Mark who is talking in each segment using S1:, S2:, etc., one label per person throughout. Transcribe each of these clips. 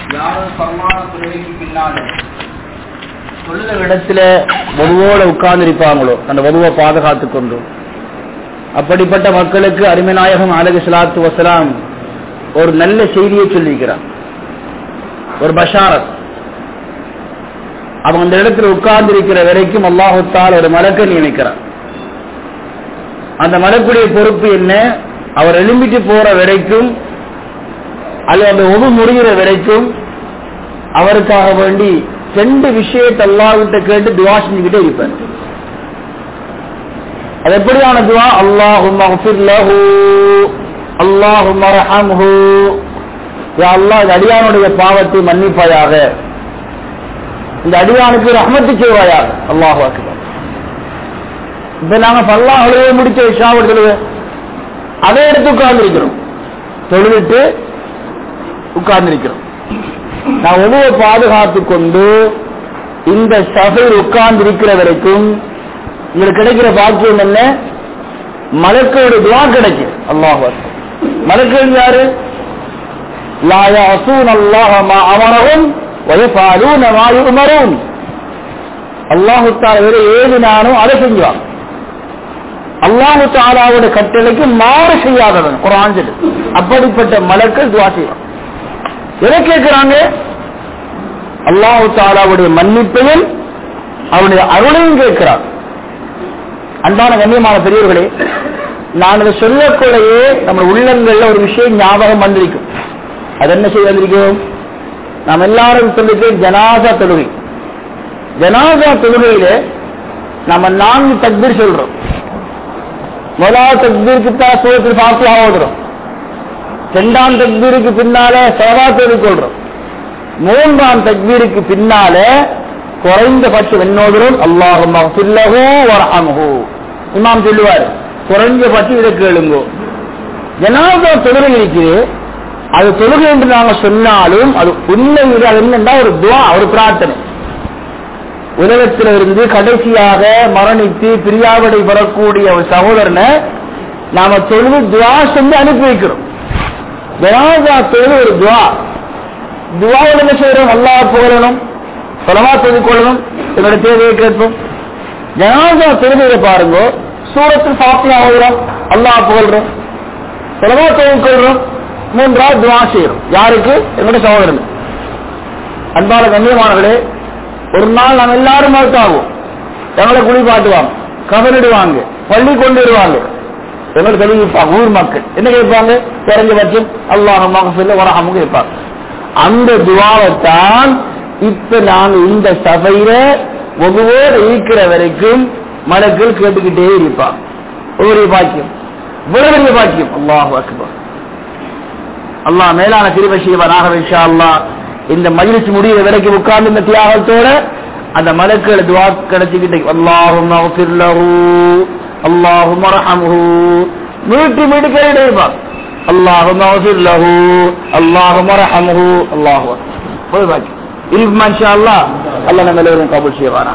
S1: யாரும் பரமான தொழுகைக்கு பின்னாலும் தொழுத இடத்துல வலுவோட உட்கார்ந்திருப்பாங்களோ அந்த வலுவை பாதுகாத்து கொண்டு அப்படிப்பட்ட மக்களுக்கு அருமைநாயகம் அலகு சலாத்து வசலாம் ஒரு நல்ல செய்தியை சொல்லியிருக்கிறார் ஒரு பஷாரத் அவங்க அந்த இடத்துல உட்கார்ந்து இருக்கிற வரைக்கும் அல்லாஹுத்தால் ஒரு மலக்க நியமிக்கிறார் அந்த மலக்குடைய பொறுப்பு என்ன அவர் எழும்பிட்டு போற வரைக்கும் அல்லது அந்த ஒது முடிகிற வரைக்கும் அவருக்காக வேண்டி ரெண்டு விஷயத்தை அல்லாஹ்கிட்ட கேட்டு துவா செஞ்சுக்கிட்டே இருப்பார் அது எப்படியான துவா அல்லாஹும் அல்லாஹும் அரஹம்ஹு யா அல்லாஹ் இந்த அடியானுடைய பாவத்தை மன்னிப்பாயாக இந்த அடியானுக்கு ரஹமத்து செய்வாயாக அல்லாஹு அக்பர் இப்ப நாங்க பல்லா அழுவ முடிச்ச இஷாவை தொழுவ அதை எடுத்து உட்கார்ந்து இருக்கிறோம் தொழுவிட்டு உட்கார்ந்து இருக்கிறோம் நான் உணவை பாதுகாத்து கொண்டு இந்த சபையில் உட்கார்ந்து இருக்கிற வரைக்கும் உங்களுக்கு கிடைக்கிற பாக்கியம் என்ன மலக்கோட துவா கிடைக்கும் அல்லாஹ் மலக்கள் யாரு லா யஅசூன அல்லாஹ மா அமரஹும் வ யஃபஅலூன மா யுமரூன் அல்லாஹ் தஆலா வேற ஏதினானோ அதை செஞ்சுவாங்க அல்லாஹு தாலாவோட கட்டளைக்கு மாறு செய்யாதவன் குரான் சொல்லு அப்படிப்பட்ட மலக்கள் துவா செய்வான் எதை கேட்கிறாங்க அல்லாஹு தாலாவுடைய மன்னிப்பையும் அவனுடைய அருளையும் கேட்கிறான் அன்பான கண்ணியமான பெரியவர்களே நான் இதை சொல்லக்குள்ளையே நம்ம உள்ளங்கள்ல ஒரு விஷயம் ஞாபகம் வந்திருக்கும் அது என்ன செய்ய வந்திருக்கும் நாம் எல்லாரும் சொல்லிட்டு ஜனாசா தொழுகை ஜனாசா தொழுகையில நம்ம நான்கு தக்பீர் சொல்றோம் முதலாவது தக்பீருக்கு தான் சூரத்தில் பாத்தியா ஓதுறோம் இரண்டாம் தக்பீருக்கு பின்னால சேவாத்தோடு கொள்றோம் மூன்றாம் தக்பீருக்கு பின்னால குறைந்தபட்சம் என்னோதும் அல்லாஹும் வரஹமுஹு இமாம் சொல்லுவார் குறைஞ்சபட்சம் இதை கேளுங்கோ ஜனாதா தொழுகை இருக்குது அது தொழுகை என்று நாங்க சொன்னாலும் அது உண்மையில் அது என்னன்னா ஒரு துவா ஒரு பிரார்த்தனை உலகத்தில் இருந்து கடைசியாக மரணித்து பிரியாவடை வரக்கூடிய ஒரு சகோதரனை நாம தொழுது துவா செஞ்சு அனுப்பி வைக்கிறோம் ஜனாதா தொழுது ஒரு துவா துவாவில் என்ன செய்யறோம் நல்லா புகழணும் சொலமா தொழுது கொள்ளணும் என்னோட தேவையை கேட்போம் ஜனாதா தொழுகையை பாருங்க சூரத்தில் சாப்பிட்டு ஆகுறோம் அல்லா புகழ்றோம் சொலமா தொழுது கொள்றோம் மூன்றாவது துவா செய்யறோம் யாருக்கு என்னோட சகோதரன் அன்பான கண்ணியமானவர்களே ஒரு நாள் நம்ம எல்லாரும் மறுத்தாகும் எங்களை குளிப்பாட்டுவாங்க கவனிடுவாங்க பள்ளி கொண்டு வருவாங்க எங்களை தெளிவிப்பாங்க ஊர் மக்கள் என்ன கேட்பாங்க குறைஞ்சபட்சம் அல்லாஹமாக சொல்ல வரஹாம கேட்பாங்க அந்த துவாவைத்தான் இப்ப நாங்க இந்த சபையில ஒவ்வொரு இருக்கிற வரைக்கும் மலக்கள் கேட்டுக்கிட்டே இருப்பாங்க ஒவ்வொரு பாக்கியம் இவ்வளவு பாக்கியம் அல்லாஹ் அக்பர் அல்லாஹ் மேலான திருவசியவனாக விஷா அல்லாஹ் இந்த மஜிலிஸ் முடிகிற வரைக்கும் உட்கார்ந்து இந்த தியாகத்தோட அந்த மலக்கள் துவா கிடைச்சிக்கிட்டு அல்லாஹும் அல்லாஹும் மீட்டு மீட்டு கேட்டு இருப்பாங்க அல்லாஹும் அல்லாஹும் அல்லாஹு பாக்கி இருக்கு மாஷா அல்லாஹ் அல்லாஹ் நம்ம எல்லோரும் கபூல் செய்வானா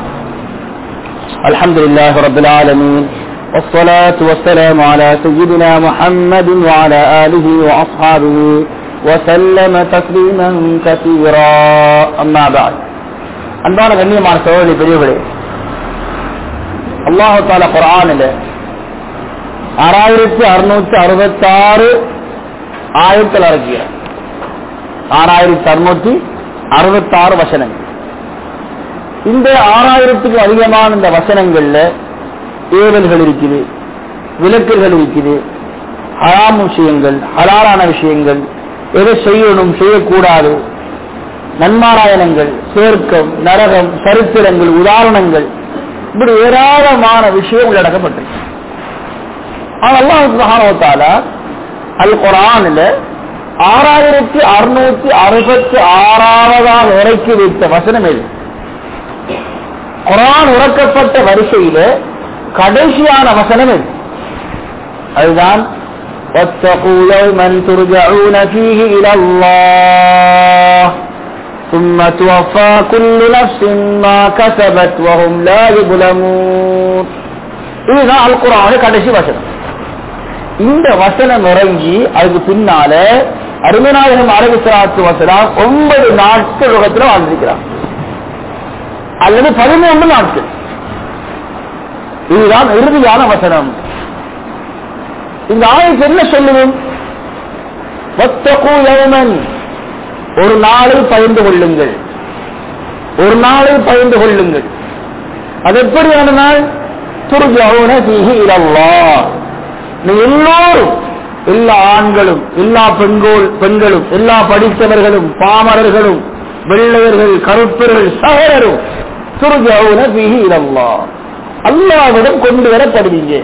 S1: الحمد لله رب العالمين والصلاة والسلام على سيدنا محمد وعلى آله وأصحابه وسلم تسليما كثيرا أما بعد அன்பான கண்ணியமான சோழி பெரியவர்களே அல்லாஹு தாலா குரானில் ஆறாயிரத்தி அறுநூத்தி அறுபத்தாறு ஆயிரத்தில் இறக்கிறார் ஆறாயிரத்தி அறுநூத்தி அறுபத்தாறு வசனங்கள் இந்த ஆறாயிரத்துக்கு அதிகமான இந்த வசனங்கள்ல ஏவல்கள் இருக்குது விளக்குகள் இருக்குது ஹராம் விஷயங்கள் ஹலாலான விஷயங்கள் எதை செய்யணும் செய்யக்கூடாது நன்மாராயணங்கள் சேர்க்கம் நரகம் சரித்திரங்கள் உதாரணங்கள் இப்படி ஏராளமான விஷயங்கள் அடக்கப்பட்டிருக்கு அல்லாஹால அல் குரானில் ஆறாயிரத்தி அறுநூத்தி அறுபத்தி ஆறாவதாக இறக்கி வைத்த வசனம் எது குரான் உறக்கப்பட்ட வரிசையில கடைசியான வசனம் எது அதுதான் واتقوا يوما ترجعون فيه إلى الله ثم توفى كل نفس ما كسبت وهم لا يظلمون இதுதான் அல் குரானுடைய கடைசி வசனம் இந்த வசனம் இறங்கி அதுக்கு பின்னால அருமநாயகம் அரபிசராத்து வசலாம் ஒன்பது நாட்கள் உலகத்தில் வாழ்ந்திருக்கிறார் அல்லது பதிமூன்று நாட்கள் இதுதான் இறுதியான வசனம் இந்த ஆயத்து என்ன சொல்லுவோம் ஒரு நாளை பகிர்ந்து கொள்ளுங்கள் ஒரு நாளை பகிர்ந்து கொள்ளுங்கள் அது எப்படியான நாள் துருஜவுன தீகி இரவா நீ எல்லோரும் எல்லா ஆண்களும் எல்லா பெண்கோள் பெண்களும் எல்லா படித்தவர்களும் பாமரர்களும் வெள்ளையர்கள் கருப்பர்கள் சகலரும் துருஜவுன தீகி இரவா அல்லாவிடம் கொண்டு வரப்படுவீங்க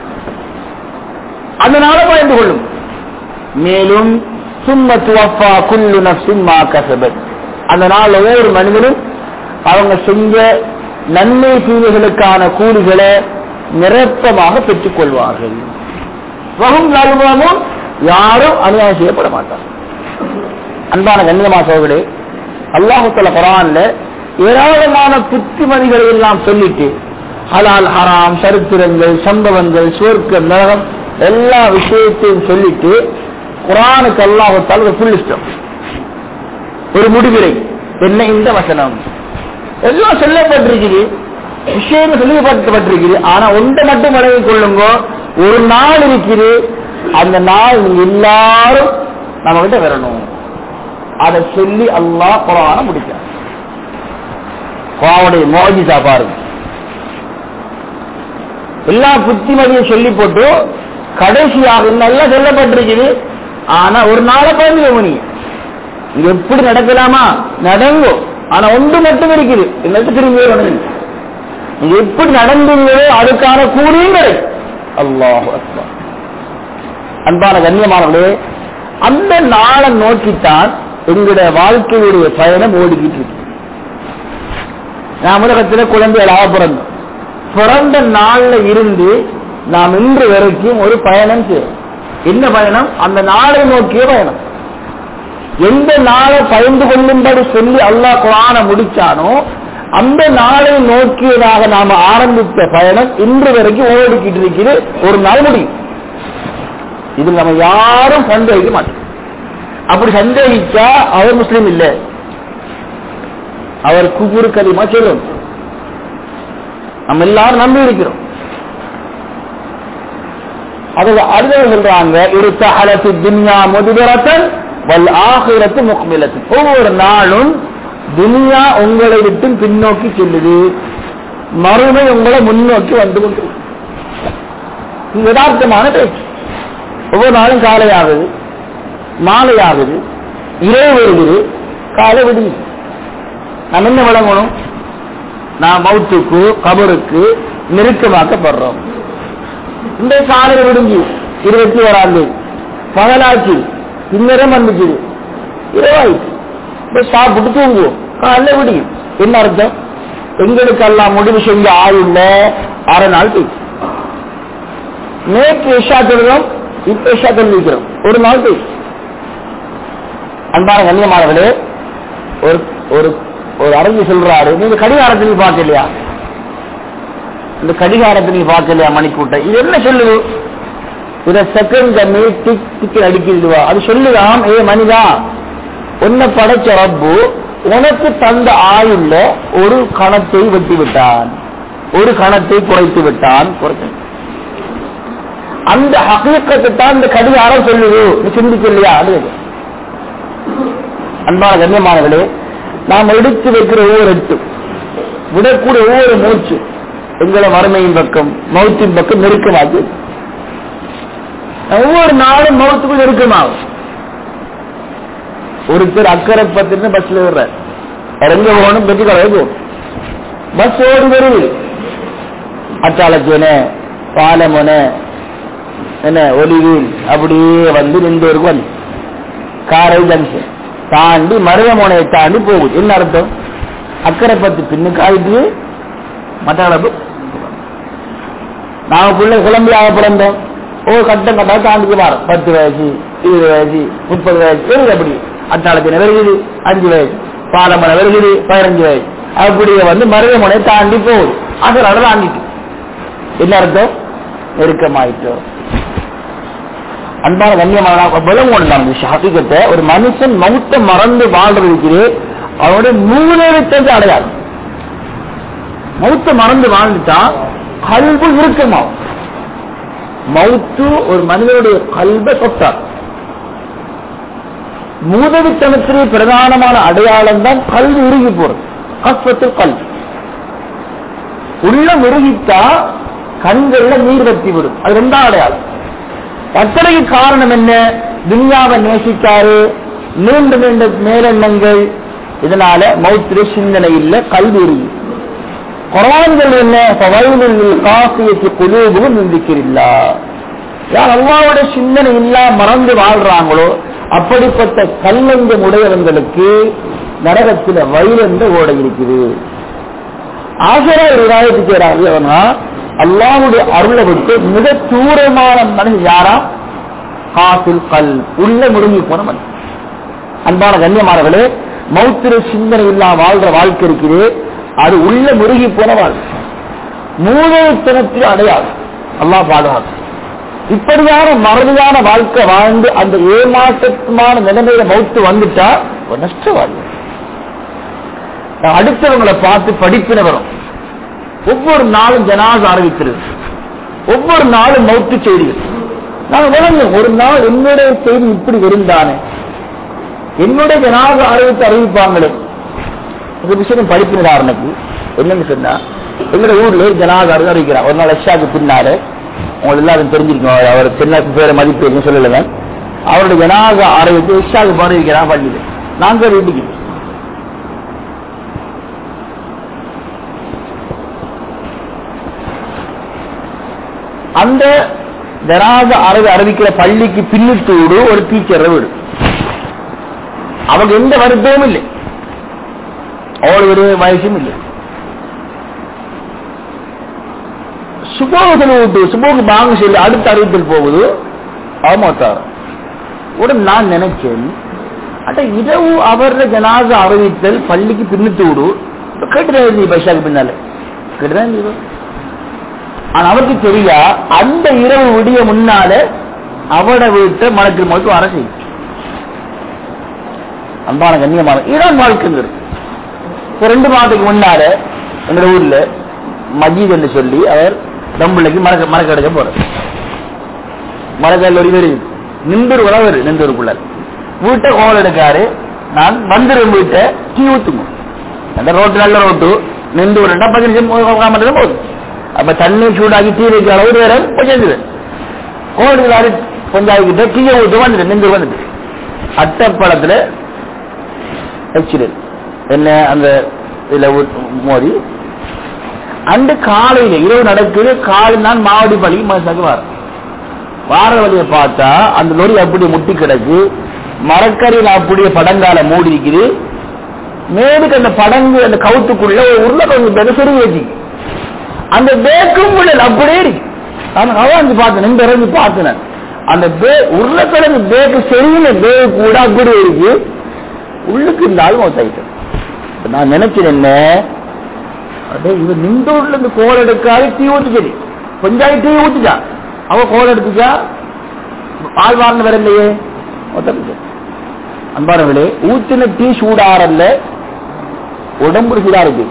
S1: அதனால பயந்து கொள்ளும் மேலும் சும்ம துவப்பா குல்லு நப்சின் மா கசபத் அந்த நாள் ஒவ்வொரு மனிதனும் அவங்க செஞ்ச நன்மை தீமைகளுக்கான கூலிகளை நிரப்பமாக பெற்றுக் கொள்வார்கள் வகும் நல்வமும் யாரும் அநியாயம் செய்யப்பட மாட்டார் அன்பான கண்ணியமா சோழர்களே அல்லாஹுத்தல குரான்ல ஏராளமான புத்திமதிகளை எல்லாம் சொல்லிட்டு ஹலால் ஹராம் சரித்திரங்கள் சம்பவங்கள் சுவர்க்க நரகம் எல்லா விஷயத்தையும் சொல்லிட்டு குரானுக்கு அல்லாஹத்தால் ஒரு புல் இஷ்டம் ஒரு முடிவுரை என்ன இந்த வசனம் எல்லாம் சொல்லப்பட்டிருக்குது விஷயம் சொல்லப்பட்டிருக்குது ஆனா ஒன்றை மட்டும் வழங்கிக் கொள்ளுங்க ஒரு நாள் இருக்குது அந்த நாள் நீங்க எல்லாரும் நம்ம கிட்ட வரணும் அதை சொல்லி அல்லாஹ் குரான முடிச்சார் குரானுடைய மோஜிசா பாருங்க எல்லா புத்திமதியும் சொல்லி போட்டு கடைசியாக நல்லா சொல்லப்பட்டிருக்குது ஆனா ஒரு நாளை பயந்து கவனி இங்க எப்படி நடக்கலாமா நடங்கும் ஆனா ஒன்று மட்டும் இருக்குது என்னட்டு திரும்பி வரணும் நீங்க எப்படி நடந்தீங்களோ அதுக்கான கூலியும் கிடைக்கும் அல்லாஹ் அன்பான கண்ணியமானவர்களே அந்த நாளை நோக்கித்தான் எங்களுடைய வாழ்க்கையுடைய பயணம் ஓடிக்கிட்டு இருக்கு நான் உலகத்தில் குழந்தைகளாக பிறந்தோம் பிறந்த நாள்ல இருந்து நாம் இன்று வரைக்கும் ஒரு பயணம் செய்யும் என்ன பயணம் அந்த நாளை நோக்கிய பயணம் எந்த நாளை பயந்து கொள்ளும்படி சொல்லி அல்லாஹ் குரான முடிச்சானோ அந்த நாளை நோக்கியதாக நாம ஆரம்பித்த பயணம் இன்று வரைக்கும் ஓடிக்கிட்டு இருக்கிறது ஒரு நாள் முடியும் இது நம்ம யாரும் சந்தேகிக்க மாட்டோம் அப்படி சந்தேகிச்சா அவர் முஸ்லீம் இல்லை அவர் குபுரு கலிமா சொல்லும் நம்ம எல்லாரும் நம்பி இருக்கிறோம் அதுல அடுத்த சொல்றாங்க இருத்த அலத்து துன்யா முதுபரத்தன் வல் ஆகிரத்து முக்மிலத்து ஒவ்வொரு நாளும் துனியா உங்களை விட்டு பின்னோக்கி செல்லுது மறுமை உங்களை முன்னோக்கி வந்து கொண்டு யதார்த்தமான பேச்சு ஒவ்வொரு நாளும் காலை ஆகுது மாலை ஆகுது இரவு வருகிறது காலை விடுது நம்ம என்ன விளங்கணும் நான் மவுத்துக்கு கபருக்கு நெருக்கமாக்கப்படுறோம் இந்த காலையில் விடுஞ்சு இருபத்தி ஓராம் தேதி பகலாச்சு பின்னரம் வந்துச்சு இரவாயிடுச்சு இப்ப சாப்பிட்டு தூங்குவோம் காலைல விடியும் என்ன அர்த்தம் எங்களுக்கு எல்லாம் முடிவு செஞ்ச ஆயுள்ள அரை நாள் போயிடுச்சு நேற்று இஷா தொழுதோம் இப்ப இஷா தொழிலிருக்கிறோம் ஒரு நாள் போயிடுச்சு அன்பான கண்ணியமானவர்களே ஒரு ஒரு ஒரு அறிஞர் சொல்றாரு நீங்க கடிகாரத்தில் பார்க்கலையா இந்த கடிகாரத்தை நீ பார்க்கலையா மணிக்கூட்ட இது என்ன சொல்லுது இத செகண்ட் கம்மி டிக் டிக் அடிக்கிறதுவா அது சொல்லுதாம் ஏ மனிதா உன்னை படைச்ச ரப்பு உனக்கு தந்த ஆயுள்ள ஒரு கணத்தை வெட்டி விட்டான் ஒரு கணத்தை குறைத்து விட்டான் குறைத்து அந்த ஹகீக்கத்தை தான் இந்த கடிகாரம் சொல்லுது நீ சிந்திக்கலையா அது அன்பான கண்ணியமானவர்களே நாம் எடுத்து வைக்கிற ஒவ்வொரு எட்டு விடக்கூடிய ஒவ்வொரு மூச்சு எங்களை வறுமையின் பக்கம் மௌத்தின் பக்கம் நெருக்கமாகி ஒவ்வொரு நாளும் மௌத்துக்கும் நெருக்கமாகும் ஒருத்தர் அக்கறை பத்தின பஸ்ல வர்றார் இறங்க போகணும் பெற்று கலவை போகும் பஸ் ஓடி வருது அச்சாலச்சேன பாலமொன என்ன ஒலிவீல் அப்படியே வந்து நின்றோருக்கு வந்து காரை ஜங்ஷன் தாண்டி மருதமோனையை தாண்டி போகுது என்ன அர்த்தம் அக்கறை பத்து பின்னுக்கு ஆயிட்டு மற்ற நாம பிள்ளை கிளம்பி ஆக பிறந்தோம் ஓ கட்டம் கட்டா தாண்டிக்கு மாறும் பத்து வயசு இருபது வயசு முப்பது வயசு வருது அப்படி அட்டாளத்தின வருகுது அஞ்சு வயசு பாலமனை வருகுது பதினஞ்சு வயசு அப்படியே வந்து மருதமனை தாண்டி போகுது அசல் தாண்டிட்டு என்ன அர்த்தம் நெருக்கமாயிட்டோம் அன்பான கண்ணியமான விளங்கு கொண்டாங்க ஹாக்கிக்கத்தை ஒரு மனுஷன் மௌத்த மறந்து வாழ்றது அவனுடைய மூலத்தை அடையாளம் மௌத்த மறந்து வாழ்ந்துட்டா கல்பு இருக்குமாவும் மௌத்து ஒரு மனிதனுடைய கல்வை தொட்டார் மூதவித்தனத்திலே பிரதானமான அடையாளம் தான் கல்வி உருகி போறது கஸ்வத்து கல்வி உள்ள உருகித்தா கண்கள்ல நீர் வத்தி விடும் அது ரெண்டாம் அடையாளம் அத்தனைக்கு காரணம் என்ன துனியாவை நேசித்தாரு நீண்டு நீண்ட மேலெண்ணங்கள் இதனால மௌத்திரி சிந்தனை இல்ல கல்வி உருகி குரான்கள் என்ன பவையில் காசியத்து குழுவும் நிந்திக்கிறீங்களா யார் அல்லாவோட சிந்தனை இல்லா மறந்து வாழ்றாங்களோ அப்படிப்பட்ட கல்லஞ்சம் உடையவங்களுக்கு நரகத்தில் வயிறென்ற ஓட இருக்குது ஆசிரா ஒரு விவாதத்துக்கு அவனா அல்லாவுடைய அருளை விட்டு மிக தூரமான மனிதன் யாரா காசில் கல் உள்ள முழுங்கி போன மனிதன் அன்பான கண்ணியமானவர்களே மௌத்திர சிந்தனை இல்லா வாழ்ற வாழ்க்கை இருக்குது அது உள்ள முருகி போன வாழ்க்கை மூலத்தனத்தில் அடையாளம் அல்லாஹ் பாதுகாக்கும் இப்படியான மறதியான வாழ்க்கை வாழ்ந்து அந்த ஏமாற்றமான நிலைமையில மௌத்து வந்துட்டா ஒரு நஷ்டவாதி நான் அடுத்தவங்களை பார்த்து படிப்பின வரும் ஒவ்வொரு நாளும் ஜனாத அறிவிக்கிறது ஒவ்வொரு நாளும் மௌத்து செய்திகள் நான் விளங்க ஒரு நாள் என்னுடைய செய்தி இப்படி இருந்தானே என்னுடைய ஜனாத அறிவித்து அறிவிப்பாங்களே இந்த விஷயம் படிப்பினார் எனக்கு என்னன்னு சொன்னா எங்க ஊர்ல ஜனாத அறிவிக்கிறார் ஒரு நாள் எஷாக்கு பின்னாரு உங்களுக்கு எல்லாரும் தெரிஞ்சிருக்கோம் அவர் அவர் சின்ன பேரை மதிப்பு என்ன சொல்லல அவருடைய ஜனாத அறிவித்து இஷாக்கு பாடிக்கிறார் பள்ளியில் நாங்க வீட்டுக்கு அந்த ஜனாத அறிவு அறிவிக்கிற பள்ளிக்கு பின்னிட்டூடு ஒரு டீச்சர் வீடு அவங்க எந்த வருத்தமும் இல்லை அவள் ஒரு வயசும் இல்லை சுபோகத்தில் விட்டு சுபோக்கு பாங்க சொல்லி அடுத்த அறிவித்தல் போகுது அவமாத்தார் உடன் நான் நினைச்சேன் அட இரவு அவர ஜனாத அறிவித்தல் பள்ளிக்கு பின்னிட்டு விடு கேட்டுதான் நீ பைசாக்கு பின்னால கேட்டுதான் நீ ஆனா அவருக்கு தெரியா அந்த இரவு விடிய முன்னால அவட வீட்டை மலக்கு மலக்கு வர செய்யும் அன்பான கண்ணியமான இதான் வாழ்க்கைங்கிறது இப்ப ரெண்டு மாதத்துக்கு முன்னால எங்க ஊர்ல மஜீத் என்று சொல்லி அவர் தம்பிள்ளைக்கு மரக்க மரக்க எடுக்க போறார் மரக்கால் ஒரு பேர் நின்றூர் உழவர் நின்றூருக்குள்ள வீட்டை கோல் எடுக்காரு நான் வந்துடும் வீட்டை டீ ஊத்துங்க அந்த ரோட்டு நல்ல ரோட்டு நின்று ஒரு பதினஞ்சு மட்டும் போகுது அப்ப தண்ணி சூடாக்கி டீ வைக்கிற அளவு நேரம் கொஞ்சம் கோடுகளாரு கொஞ்சாக்கிட்ட டீயை ஊத்து வந்துட்டு நின்று வந்துட்டு அட்டப்பழத்துல ஆக்சிடென்ட் என்ன அந்த இதுல மோதி அந்த காலையில இரவு நடக்குது காலை நான் மாவடி பள்ளி மனசாக்கு வர வார வழியை பார்த்தா அந்த லொரி அப்படியே முட்டி கிடக்கு மரக்கரையில் அப்படியே படங்கால மூடி இருக்குது மேலுக்கு அந்த படங்கு அந்த கவுத்துக்குள்ள ஒரு உருளைக்கிழங்கு பேர சொருகி வச்சு அந்த பேக்கும் உள்ள அப்படியே இருக்கு நான் கவாந்து பார்த்தேன் நின்று இறங்கி பார்த்தேன் அந்த பே உருளைக்கிழங்கு பேக்கு சரியில்லை பேக் கூட அப்படி இருக்கு உள்ளுக்கு இந்த ஆள் மௌத்தாயிட்டு நான் நினைச்சேன் என்ன அடே இவன் நின்றூர்ல இருந்து கோல் எடுக்காது டீ ஊத்துச்சது கொஞ்சம் டீ ஊத்துச்சா அவ கோல் எடுத்துச்சா ஆள் வார்ந்து வரலையே அன்பானவர்களே ஊத்தின டீ சூடாரல்ல உடம்பு சூடா இருக்கு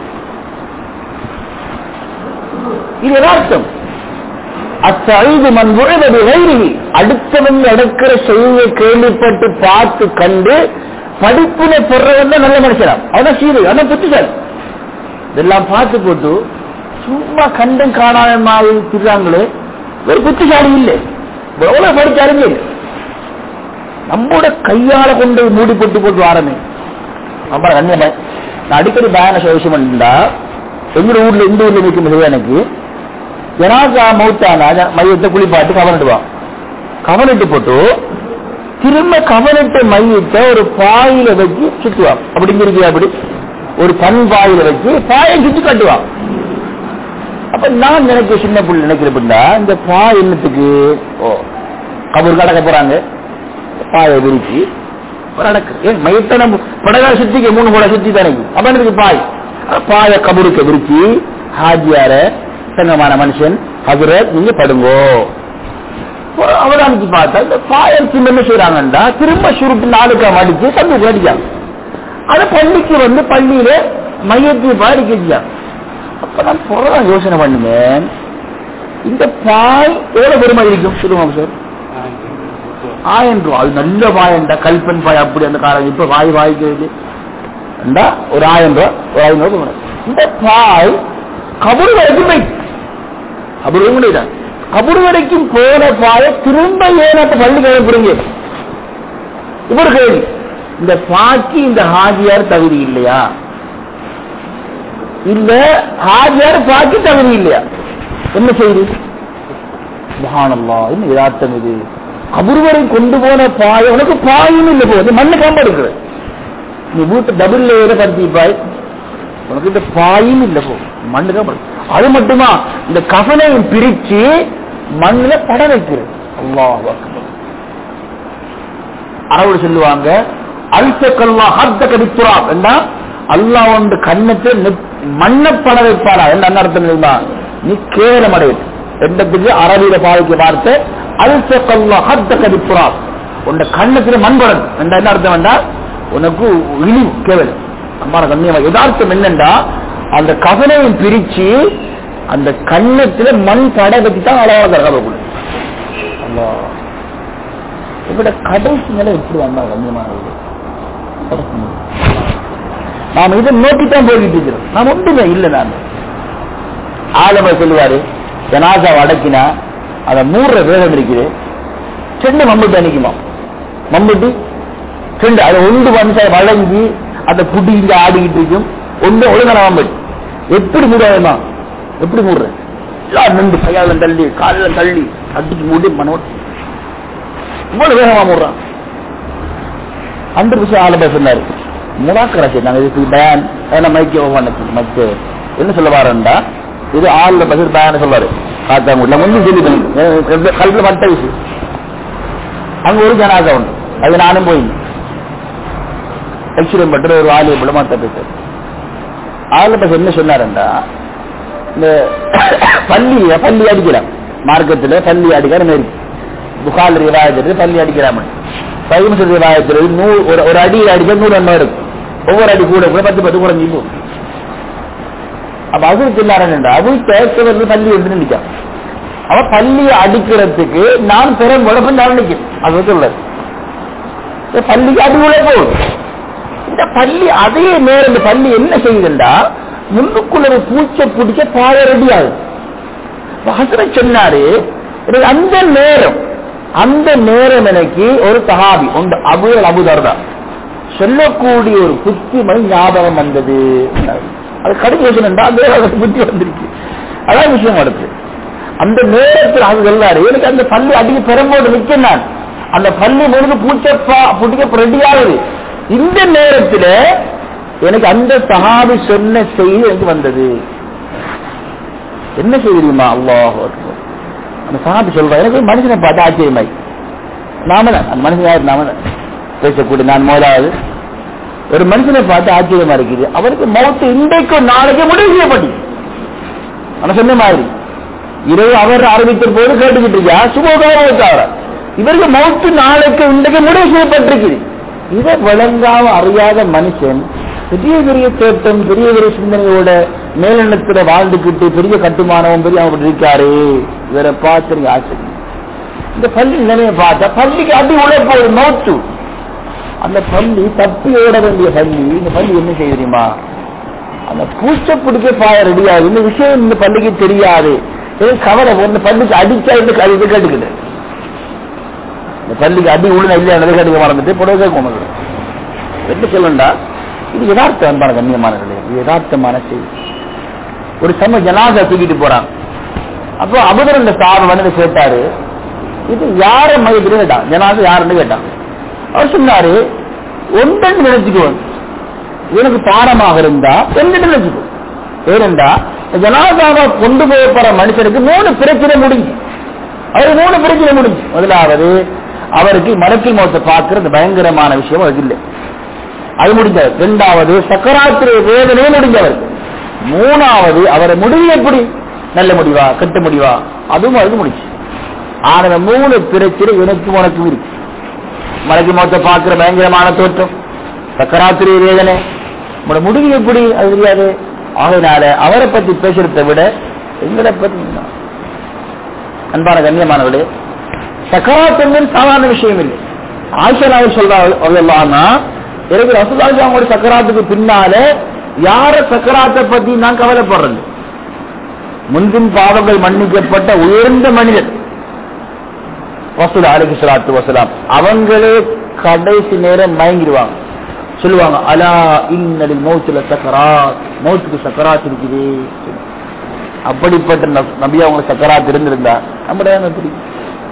S1: இது எதார்த்தம் அச்சழிவு மண் உழவது வைரி அடுத்தவங்க எடுக்கிற செய்தியை கேள்விப்பட்டு பார்த்து கண்டு படிப்பினை பெறவங்க நல்ல மனுஷனாம் அவன் சீரு அவன் புத்திசாலி இதெல்லாம் பார்த்து போட்டு சும்மா கண்டம் காணாத மாதிரி திடுறாங்களே ஒரு புத்திசாலி இல்லை எவ்வளவு படிச்சு அறிஞ்சு நம்மோட கையால கொண்டு மூடி போட்டு போட்டு வாரமே அப்புறம் கண்ணியமே நான் அடிக்கடி பயண விஷயம் பண்ணிருந்தா எங்க ஊர்ல இந்த ஊர்ல நிற்கும் போது எனக்கு ஜனாசா மௌத்தானா மையத்தை குளிப்பாட்டு கவனிடுவான் கவனிட்டு போட்டு திரும்ப கவனிட்ட மையத்தை ஒரு பாயில வச்சு சுத்துவான் அப்படிங்கிறது அப்படி ஒரு கண் பாயில வச்சு பாயை சுத்தி கட்டுவான் அப்ப நான் நினைக்க சின்ன புள்ள நினைக்கிறப்பா இந்த பாய் என்னத்துக்கு ஓ கபூர் கடக்க போறாங்க பாயை விரிச்சு நடக்கு ஏன் மையத்தை நம்ம படகால சுத்திக்க மூணு கூட சுத்தி தானே அப்ப எனக்கு பாய் பாய கபூருக்கு விரிச்சு ஹாஜியார சங்கமான மனுஷன் ஹசரத் நீங்க படுங்கோ அவதானிச்சு பார்த்தா இந்த பாயல் சின்ன என்ன செய்யறாங்கன்றா திரும்ப சுருட்டு நாளுக்கா மடிச்சு தம்பி அடிக்காங்க அது பள்ளிக்கு வந்து பள்ளியில மையத்தை பாடிக்க வச்சாங்க அப்ப நான் புறம் யோசனை பண்ணுவேன் இந்த பாய் எவ்வளவு பெருமை இருக்கும் சொல்லுவாங்க சார் ஆயிரம் ரூபா அது நல்ல பாயண்டா கல்பன் பாய் அப்படி அந்த காலம் இப்ப வாய் வாய்க்கிறது என்றா ஒரு ஆயிரம் ரூபா ஒரு ஆயிரம் ரூபாய் கொடுக்கணும். இந்த பாய் கபூர் வரைக்கும் போய் கபூர் முடியாது கபூர் வரைக்கும் போன பாய திரும்ப ஏன் அந்த பள்ளி கிளம்புறீங்க இப்ப ஒரு கேள்வி இந்த பாக்கி இந்த ஹாஜியார் தகுதி இல்லையா இல்ல ஹாஜியார் பாக்கி தகுதி இல்லையா என்ன செய்யுது சுப்ஹானல்லா என்ன யதார்த்தம் இது கபூர் வரை கொண்டு போன பாய் உனக்கு பாயும் இல்லை போகுது மண்ணு காம்ப இருக்குது நீ வீட்டு டபுள் லேயர பருத்தி பாய் உனக்கு இந்த பாயும் இல்லை போ மண்ணு தான் படு. அது மட்டுமா இந்த கஃனையும் பிரிச்சு மண்ணுல பட வைக்கிறது அல்லாஹ் அக்பர். அரபு சொல்லுவாங்க அல்சக்கல்லா ஹத்த கடித்துரா என்ன அல்லாஹ் வந்து கண்ணத்தை நெத்- மண்ணை பட வைப்பாரா என்ன என்ன அர்த்தம் தெரியுமா நீ கேவலம் அடையுது எண்ணத்துக்கு அரபியில பாதிக்க வார்த்தை அல்சக்கல்லா ஹத்த கடித்துரா உன் கண்ணத்துல மண் படம் என்ன என்ன அர்த்தம் வேண்டா உனக்கு இழிவு கேவலம் அம்மா கண்ணியமா யதார்த்தம் என்னண்டா அந்த கவனையும் பிரிச்சு அந்த கண்ணத்துல மண் பட வச்சு தான் அழகாக கவலை அல்லாஹ் இவட கடைசி நிலை எப்படி வந்தா கண்ணியமானது கடைசி நிலை. நாம இதை நோக்கித்தான் போய்கிட்டு இருக்கிறோம் நான் ஒன்றுமே இல்லை நான் ஆலம சொல்லுவாரு ஜனாசாவை அடக்கினா அதை மூடுற வேகம் இருக்குது சென்னை மம்புட்டி அணிக்குமா மம்புட்டி செண்டு அதை ஒன்று வந்து வழங்கி அந்த புடி இங்க ஆடிக்கிட்டு இருக்கும் ஒன்று ஒழுங்கான மம்பட்டி எப்படி மூடாதுமா எப்படி மூடுற எல்லாம் நின்று கையால தள்ளி காலில் தள்ளி அடிச்சு மூடி மனோட் இவ்வளவு வேகமா மூடுறான் அந்த விஷயம் ஆலபா சொன்னாரு முலாக்கரை செய்தாங்க இதுக்கு பயான் ஏன்னா மைக்க ஓவானுக்கு மச்ச என்ன சொல்ல வாரண்டா இது ஆள்ல பசர் பயான சொல்வாரு காத்தாங்குடில முன்னும் சொல்லி கல்வில மட்ட விஷயம் அங்க ஒரு ஜனாதா உண்டு அது நானும் போய் எக்ஸிடம் பட்டு ஒரு ஆலய புலமாத்த பேச ஆள்ல பஸ் என்ன சொன்னாருண்டா இந்த பள்ளி பள்ளி அடிக்கலாம் மார்க்கத்துல பள்ளி அடிக்கிற மாதிரி புகால் ரிவாயத்திற்கு பள்ளி அடிக்கிறாம பைமசல் ரிவாயத்தில் நூறு ஒரு ஒரு அடி அடிக்க நூறு எண்ணம் இருக்கும் ஒவ்வொரு அடி கூட கூட பத்து பத்து குறைஞ்சி போகும் அப்ப அது சொன்னாரா அது கேட்கறது பள்ளி வந்து நினைக்கான் அவ பள்ளியை அடிக்கிறதுக்கு நான் பெரும் குழப்பம் நான் நினைக்கிறேன் அது சொல்ல பள்ளிக்கு அடி உள்ள போகுது இந்த பள்ளி அதே நேரம் இந்த பள்ளி என்ன செய்யுதுண்டா முன்னுக்குள்ள ஒரு பூச்சை பிடிச்ச பாய ரெடி ஆகுது ஹசரத் சொன்னாரு எனக்கு அந்த நேரம் அந்த நேரம் எனக்கு ஒரு தகாபி உண்டு அபுல் அபுதர்தா சொல்லக்கூடிய ஒரு புத்திமணி ஞாபகம் வந்தது அது கடுமையா அந்த நேரம் புத்தி வந்திருக்கு அதான் விஷயம் அடுத்து அந்த நேரத்தில் அது சொல்லாரு எனக்கு அந்த பள்ளி அடிக்க பெரும்போது நிற்க நான் அந்த பள்ளி முழுது பூச்சப்பா புடிக்க ரெடி ஆகுது இந்த நேரத்துல எனக்கு அந்த சஹாபி சொன்ன செய்தி எனக்கு வந்தது என்ன செய்தி தெரியுமா அல்லாஹ் அந்த சஹாபி சொல்றா எனக்கு ஒரு மனுஷனை பார்த்து ஆச்சரியமாய் நாம தான் அந்த மனுஷன் யார் நாம தான் பேசக்கூடிய நான் முதலாவது ஒரு மனுஷனை பார்த்து ஆச்சரியமா இருக்குது அவருக்கு மௌத்து இன்றைக்கு நாளைக்கு முடிவு செய்யப்பட்டு ஆனா சொன்ன மாதிரி இரவு அவர் அறிவித்த போது கேட்டுக்கிட்டு இருக்கா சுபோகார இவருக்கு மௌத்து நாளைக்கு இன்றைக்கு முடிவு செய்யப்பட்டிருக்குது இதை விளங்காம அறியாத மனுஷன் பெரிய பெரிய தோட்டம் பெரிய பெரிய சிந்தனையோட மேலெண்ணத்துல வாழ்ந்துக்கிட்டு பெரிய கட்டுமானம் பெரிய அவர் இருக்காரு இவரை பார்த்து ஆச்சரியம் இந்த பள்ளி நிலையை பார்த்தா பள்ளிக்கு அடி உள்ள போகுது நோட்டு அந்த பள்ளி தப்பி ஓட வேண்டிய பள்ளி இந்த பள்ளி என்ன செய்ய தெரியுமா அந்த பூச்சை பிடிக்க பாய ரெடியாது இந்த விஷயம் இந்த பள்ளிக்கு தெரியாது இது கவலை இந்த பள்ளிக்கு அடிச்சா இந்த கல்வி கேட்டுக்கிட்டு இந்த பள்ளிக்கு அடி உள்ள இல்லையா கேட்டுக்க மறந்துட்டு புடவை கொண்டு என்ன சொல்லண்டா இது யதார்த்த அன்பான கண்ணியமான இது யதார்த்தமான செய்தி ஒரு சம ஜனாதா தூக்கிட்டு போறான் அப்போ அபுதர் இந்த சார் வந்து கேட்டாரு இது யார மையத்தில் கேட்டான் ஜனாதா யாருன்னு கேட்டான் அவர் சொன்னாரு ஒன்றன் நினைச்சுக்குவோம் எனக்கு பாடமாக இருந்தா எந்த நினைச்சுக்கோ ஏனென்றா ஜனாதாவை கொண்டு போகப்படுற மனுஷனுக்கு மூணு பிரச்சனை முடிஞ்சு அவர் மூணு பிரச்சனை முடிஞ்சு முதலாவது அவருக்கு மலக்கில் மோசத்தை பார்க்கறது பயங்கரமான விஷயம் அது இல்லை அது முடிஞ்சவர் இரண்டாவது சக்கராத்திரி வேதனையும் முடிஞ்சவர் மூணாவது அவரை முடிவு எப்படி நல்ல முடிவா கெட்ட முடிவா அதுவும் அது முடிச்சு ஆனா இந்த மூணு பிரச்சனை எனக்கும் உனக்கும் இருக்கு மலைக்கு மொத்த பார்க்கிற பயங்கரமான தோற்றம் சக்கராத்திரி வேதனை உங்களோட முடிவு எப்படி அது தெரியாது ஆகையினால அவரை பத்தி பேசுறதை விட எங்களை பத்தி தான். அன்பான கண்ணியமானவர்களே சக்கராத் என்பது சாதாரண விஷயம் இல்லை ஆயிஷனாவை சொல்றாங்கன்னா எனக்கு ரசூலாஜி அவங்களோட சக்கராத்துக்கு பின்னால யார சக்கராத்தை பத்தி நான் கவலைப்படுறது முன்பின் பாவங்கள் மன்னிக்கப்பட்ட உயர்ந்த மனிதர் வசூல் அலிகு சலாத்து வசலாம் அவங்களே கடைசி நேரம் மயங்கிடுவாங்க சொல்லுவாங்க அலா இன்னலில் மௌத்துல சக்கராத் மௌத்துக்கு சக்கராத் இருக்குது அப்படிப்பட்ட நப்- நபி அவங்க சக்கராத் இருந்திருந்தா நம்முடைய தெரியும்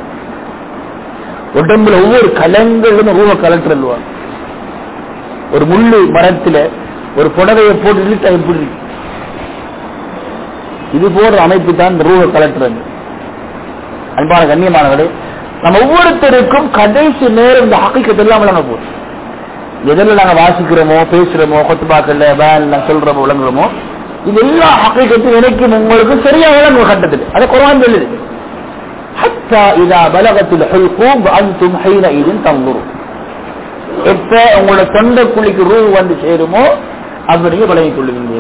S1: உடம்புல ஒவ்வொரு கலங்களும் ரூப கலெக்டர் எழுவாங்க ஒரு முள்ளு மரத்துல ஒரு புடவையை போட்டு இழுத்தா எப்படி இருக்கு இது போன்ற அமைப்பு தான் இந்த ரூப கலெக்டர் அன்பான கண்ணியமானவர்களே நம்ம ஒவ்வொருத்தருக்கும் கடைசி நேரம் இந்த ஹக்கீக்கத் எல்லாம் விளங்க போகுது எதில் நாங்க வாசிக்கிறோமோ பேசுறோமோ கொத்துபாக்கல்ல வேன் சொல்றோமோ விளங்குறோமோ இது எல்லா ஹக்கீக்கத்தும் எனக்கும் உங்களுக்கும் சரியா விளங்கும் கட்டத்தில் அதை குரான் சொல்லுது حتى إذا بلغت الحلقوم وأنتم حينئذ تنظرون எப்ப உங்களோட தொண்டை குழிக்கு ரூ வந்து சேருமோ அப்ப நீங்க பழகிக் கொள்ளுவீங்க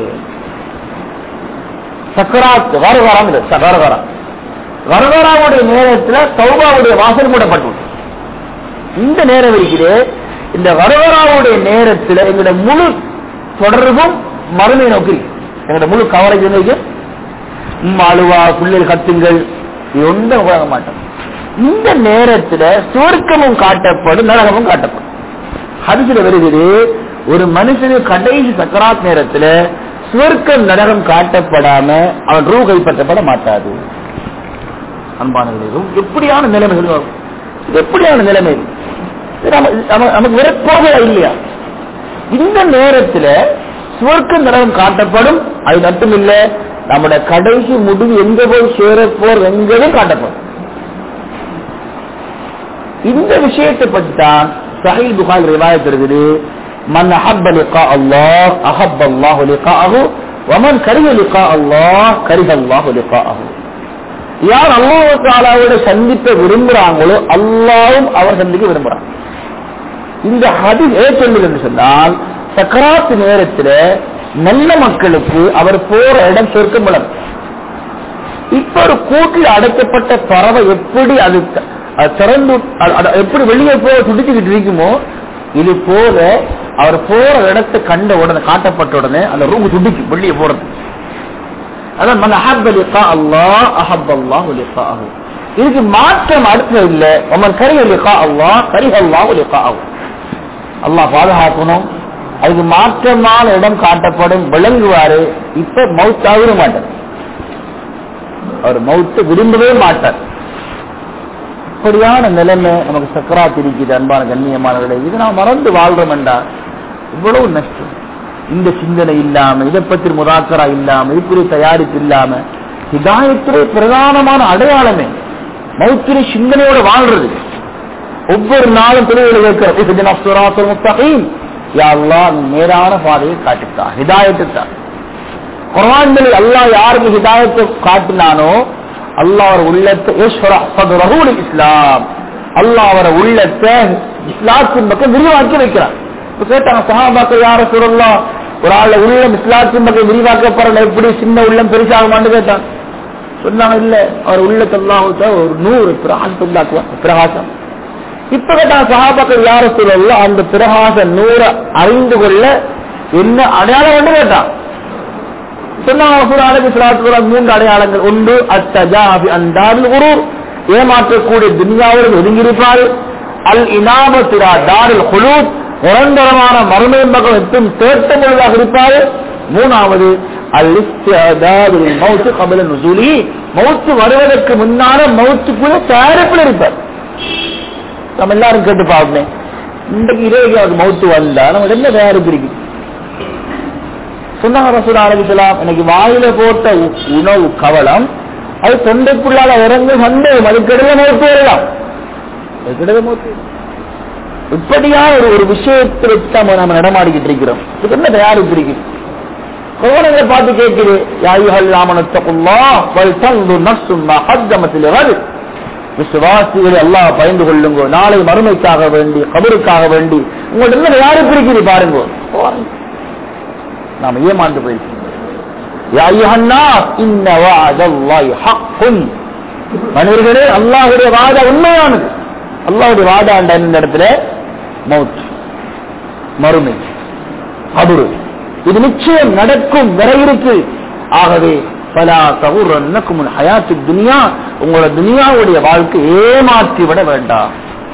S1: சக்கராத் வரவரம் வரவரம் வரவராவுடைய நேரத்துல சௌபாவுடைய வாசல் மூடப்பட்டு இந்த நேரம் இருக்குது இந்த வரவராவுடைய நேரத்துல எங்களோட முழு தொடர்பும் மறுமை நோக்கி இருக்கு. எங்களோட முழு கவரேஜ் இருக்கு உம் அழுவா பிள்ளைகள் கத்துங்கள் இது ஒன்றும் உலக மாட்டோம் இந்த நேரத்துல சுவர்க்கமும் காட்டப்படும் நரகமும் காட்டப்படும் ஹரிசில வருகிறது ஒரு மனுஷனுக்கு கடைசி சக்கராத் நேரத்துல சுவர்க்கம் நரகம் காட்டப்படாம அவன் ரூ கைப்பற்றப்பட மாட்டாது அன்பானவர்களே ரூ எப்படியான நிலைமைகள் வரும் இது எப்படியான நிலைமை இது நம்ம- நம்ம- நமக்கு வெறுப்பாக இல்லையா இந்த நேரத்துல சுவர்க்க நரகம் காட்டப்படும் அது மட்டும் இல்ல நம்முடைய கடைசி முடிவு எங்க போய் சேரப்போர் எங்கேயும் காட்டப்படும் இந்த விஷயத்தை பற்றி தான் சஹீல் புகார் ரிவாயத் இருக்குது மன் அஹப்ப லிகா அல்லாஹ் அஹப்ப அல்லாஹு லிகாஹு வமன் கரிஹ லிகா அல்லாஹ் கரிஹ அல்லாஹு லிகாஹு யார் அல்லாஹ் தாலாவோட சந்திப்பை விரும்புறாங்களோ அல்லாவும் அவர் சந்திக்க விரும்புறாங்க இந்த ஹதீஸ் ஏ சொல்லுது என்று சொன்னால் சக்கராத்து நேரத்தில் நல்ல மக்களுக்கு அவர் போற இடம் சொர்க்கம் இப்ப ஒரு கூட்டில் அடைக்கப்பட்ட பறவை எப்படி அது த- அது திறந்து அது- அது எப்படி வெளியே போக துடிச்சுக்கிட்டு இருக்குமோ இது போல அவர் போற இடத்தை கண்ட உடனே காட்டப்பட்ட உடனே அந்த ரூம் துடிக்கும் வெளியே போறது அதான் மன் அஹப்ப லிகா அல்லாஹ் அஹப்ப அல்லாஹு லிகாஹு இதுக்கு மாற்றம் அடுத்தது இல்ல ஒமன் கரிஹ லிகா அல்லாஹ் கரிஹ அல்லாஹு லிகாஹு அல்லாஹ் பாதுகாக்கணும் அதுக்கு மாற்றமான இடம் காட்டப்படும் விளங்குவாரு இப்ப மவுத் ஆகிட மாட்டார் அவர் மவுத்து விரும்பவே மாட்டார் இப்படியான நிலைமை நமக்கு சக்கராத் இருக்குது அன்பான கண்ணியமானவர்களே இது நாம் மறந்து வாழ்றோம் என்றால் இவ்வளவு நஷ்டம் இந்த சிந்தனை இல்லாம இதை பற்றி முதாக்கரா இல்லாம இப்படி தயாரிப்பு இல்லாம ஹிதாயத்திலே பிரதானமான அடையாளமே மௌத்திரி சிந்தனையோட வாழ்றது ஒவ்வொரு நாளும் தொழில்களை கேட்கிறோம் யா அல்லாஹ் நீ நேரான பாதையை காட்டுத்தா ஹிதாயத்து தான் குர்ஆனில் அல்லாஹ் யாருக்கு ஹிதாயத்தை காட்டினானோ அல்லாஹ் அவர் உள்ளத்தை ஈஸ்வரா சதுரஹூல் இஸ்லாம் அல்லாஹ் அவர உள்ளத்தை இஸ்லாத்தின் பக்கம் விரிவாக்கி வைக்கிறார் இப்ப கேட்டாங்க சஹாபாக்கள் யார சொல்லலாம் ஒரு ஆள் உள்ளம் இஸ்லாத்தின் பக்கம் விரிவாக்கப்படுற எப்படி சின்ன உள்ளம் பெருசாகுமான்னு கேட்டான் சொன்னாங்க இல்ல அவர் உள்ளத்தெல்லாம் ஒரு நூறு பிரகாசம் உண்டாக்குவார் பிரகாசம் இப்ப கேட்டாங்க சஹாபாக்கள் யார சொல்லலாம் அந்த பிரகாச நூற அறிந்து கொள்ள என்ன அடையாளம் என்று கேட்டான் சொன்னாங்க மூன்று அடையாளங்கள் ஒன்று அத்தஜாபி அந்தாரில் குரூர் ஏமாற்றக்கூடிய துன்யாவில் ஒதுங்கியிருப்பார் அல் இனாமத்துரா தாரில் குலூத் நிரந்தரமான மறுமை பக்கம் எட்டும் தேட்ட பொழுதாக இருப்பார் மூணாவது அல் இஸ்திஅதாதுல் மௌத்து கபல நுசூலி மௌத்து வருவதற்கு முன்னால மௌத்துக்குள்ள தயாரிப்பில் இருப்பார் நம்ம எல்லாரும் கேட்டு பார்ப்போம் இன்றைக்கு இருபது மௌத்து வந்தா நம்ம என்ன தயாரிப்பு இருக்கு சொன்னாங்க ரசூல் ஆரம்பிக்கலாம் எனக்கு வாயில போட்ட உ- உணவு கவலம் அது தொண்டைக்குள்ளால இறங்கு சந்தேகம் அதுக்கிடையே மௌத்து வரலாம் அதுக்கிடையே மௌத்து இப்படியான ஒரு ஒரு விஷயத்தை வச்சு நம்ம நம்ம நடமாடிக்கிட்டு இருக்கிறோம் இதுக்கு என்ன தயாரிப்பு இருக்கு கோணங்களை பார்த்து கேட்குது யாயுகள் ராமனத்தகுல்லா வல் தந்து நஃப்சும் மா கத்தமத்தில் வரு விசுவாசிகளை அல்லாஹ் பயந்து கொள்ளுங்க நாளை மறுமைக்காக வேண்டி கபருக்காக வேண்டி உங்கள்ட்ட என்ன யாரு பிரிக்குது பாருங்க நாம ஏமாந்து போயிருக்கோம் யா அய்யுஹன்னாஸ், இன்ன வஅதல்லாஹி ஹக்குன். மனிதர்களே அல்லாஹ்வுடைய வாதம் உண்மையானது அல்லாஹ்வுடைய வாதாண்ட இந்த இடத்துல மௌத் மறுமை கபரு இது நிச்சயம் நடக்கும் வர இருக்கு ஆகவே பலா தகுரன்னக்கும் ஹயாத்து துனியா உங்களோட துனியாவுடைய வாழ்க்கை ஏமாற்றி விட வேண்டாம்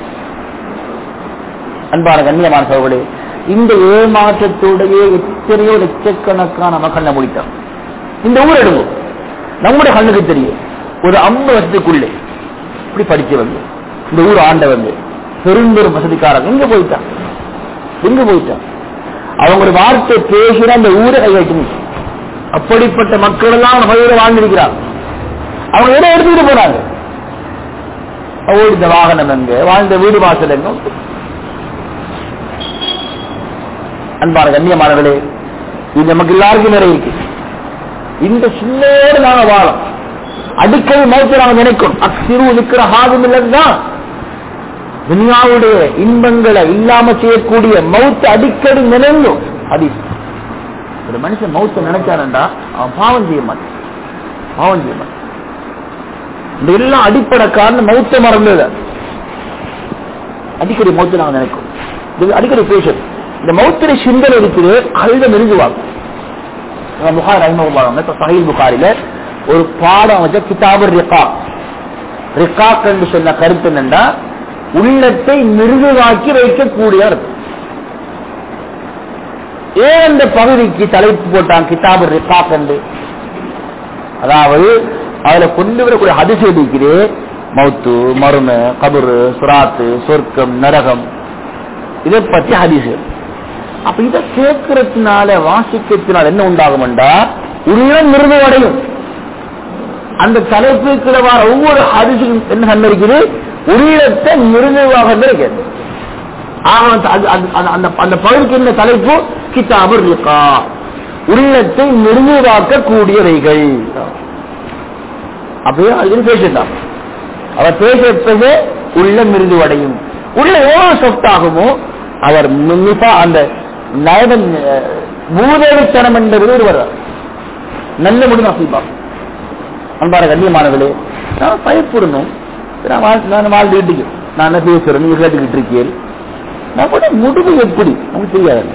S1: அன்பான கண்ணியமான சகோதரே இந்த ஏமாற்றத்தோடையே எத்தனையோ லட்சக்கணக்கான மக்கள் முடித்தோம் இந்த ஊர் எடுங்க நம்முடைய கண்ணுக்கு தெரியும் ஒரு ஐம்பது வருஷத்துக்குள்ளே இப்படி படிச்சவங்க இந்த ஊர் ஆண்டவங்க பெரும்பெரும் வசதிக்காரங்க எங்க போயிட்டான் எங்க போயிட்டான் அவங்க ஒரு வார்த்தை பேசினா அந்த ஊரை கையாட்டி அப்படிப்பட்ட மக்கள் எல்லாம் அவங்க பயிர வாழ்ந்திருக்கிறாங்க அவங்க எதை எடுத்துக்கிட்டு போறாங்க ஓடிந்த வாகனம் எங்க வாழ்ந்த வீடு வாசல் எங்க அன்பான கண்ணியமானவர்களே இது நமக்கு எல்லாருக்கும் நிறைய இருக்கு இந்த சின்னோடு நாங்க வாழம் அடிக்கடி மௌத்தை நாங்க நினைக்கும் அக்சிறு இருக்கிற ஹாதம் இல்லைதான் துனியாவுடைய இன்பங்களை இல்லாம செய்யக்கூடிய மௌத்தை அடிக்கடி நினைங்கும் அடி ஒரு மனுஷன் மௌத்தை நினைச்சானண்டா அவன் பாவம் செய்ய மாட்டான் பாவம் செய்ய மாட்டான் இந்த எல்லாம் அடிப்படை காரணம் மௌத்த மறந்தது அடிக்கடி மௌத்தை நாங்க நினைக்கும் இது அடிக்கடி பேசும் இந்த மௌத்திரை சிந்தனை இருக்குது கழுத மெருகுவாங்க புகார் ரஹிமகுல்லாங்க இப்ப சஹீல் புகாரில ஒரு பாடம் வச்ச கிதாபு ரிகா ரிகாக் என்று சொன்ன கருத்து என்னண்டா உள்ளத்தை மிருதுவாக்கி வைக்கக்கூடிய அர்த்தம் ஏன் இந்த பகுதிக்கு தலைப்பு போட்டான் கிதாபு ரிகாக் என்று அதாவது அதுல கொண்டு வரக்கூடிய அதிசயம் இருக்கிறே மௌத்து மருமை கபரு சுராத்து சொர்க்கம் நரகம் இதை பற்றி ஹதீஸ் அப்ப இதை கேட்கறதுனால வாசிக்கிறதுனால என்ன உண்டாகும்டா உள்ளம் மிருதுவடையும் அந்த தலைப்புக்குள்ள வர ஒவ்வொரு ஹரிசுக்கும் என்ன நன்மை இருக்குது உள்ளத்தை மிருதுவாக இருக்கிறது ஆக அது- அது- அது- அந்த அந்த பகுதிக்கு என்ன தலைப்பு கிதாபு ரிகா உள்ளத்தை மிருதுவாக்க கூடியவைகள் அப்படியே அது பேசிட்டான் அவர் பேசப்பது உள்ள மிருதுவடையும் உள்ள எவ்வளவு சொத்தாகுமோ அவர் மிக அந்த நயவன் பூதவித்தனம் என்பது ஒருவர் நல்ல முடிவு நசீபாகும் அன்பான கண்ணியமானவர்களே நான் பயப்படணும் நான் வாழ்- நான் வாழ்ந்துகிட்டு நான் என்ன பேசுறேன் நீங்க கேட்டுக்கிட்டு இருக்கீர்கள் நான் கூட முடிவு எப்படி நமக்கு தெரியாது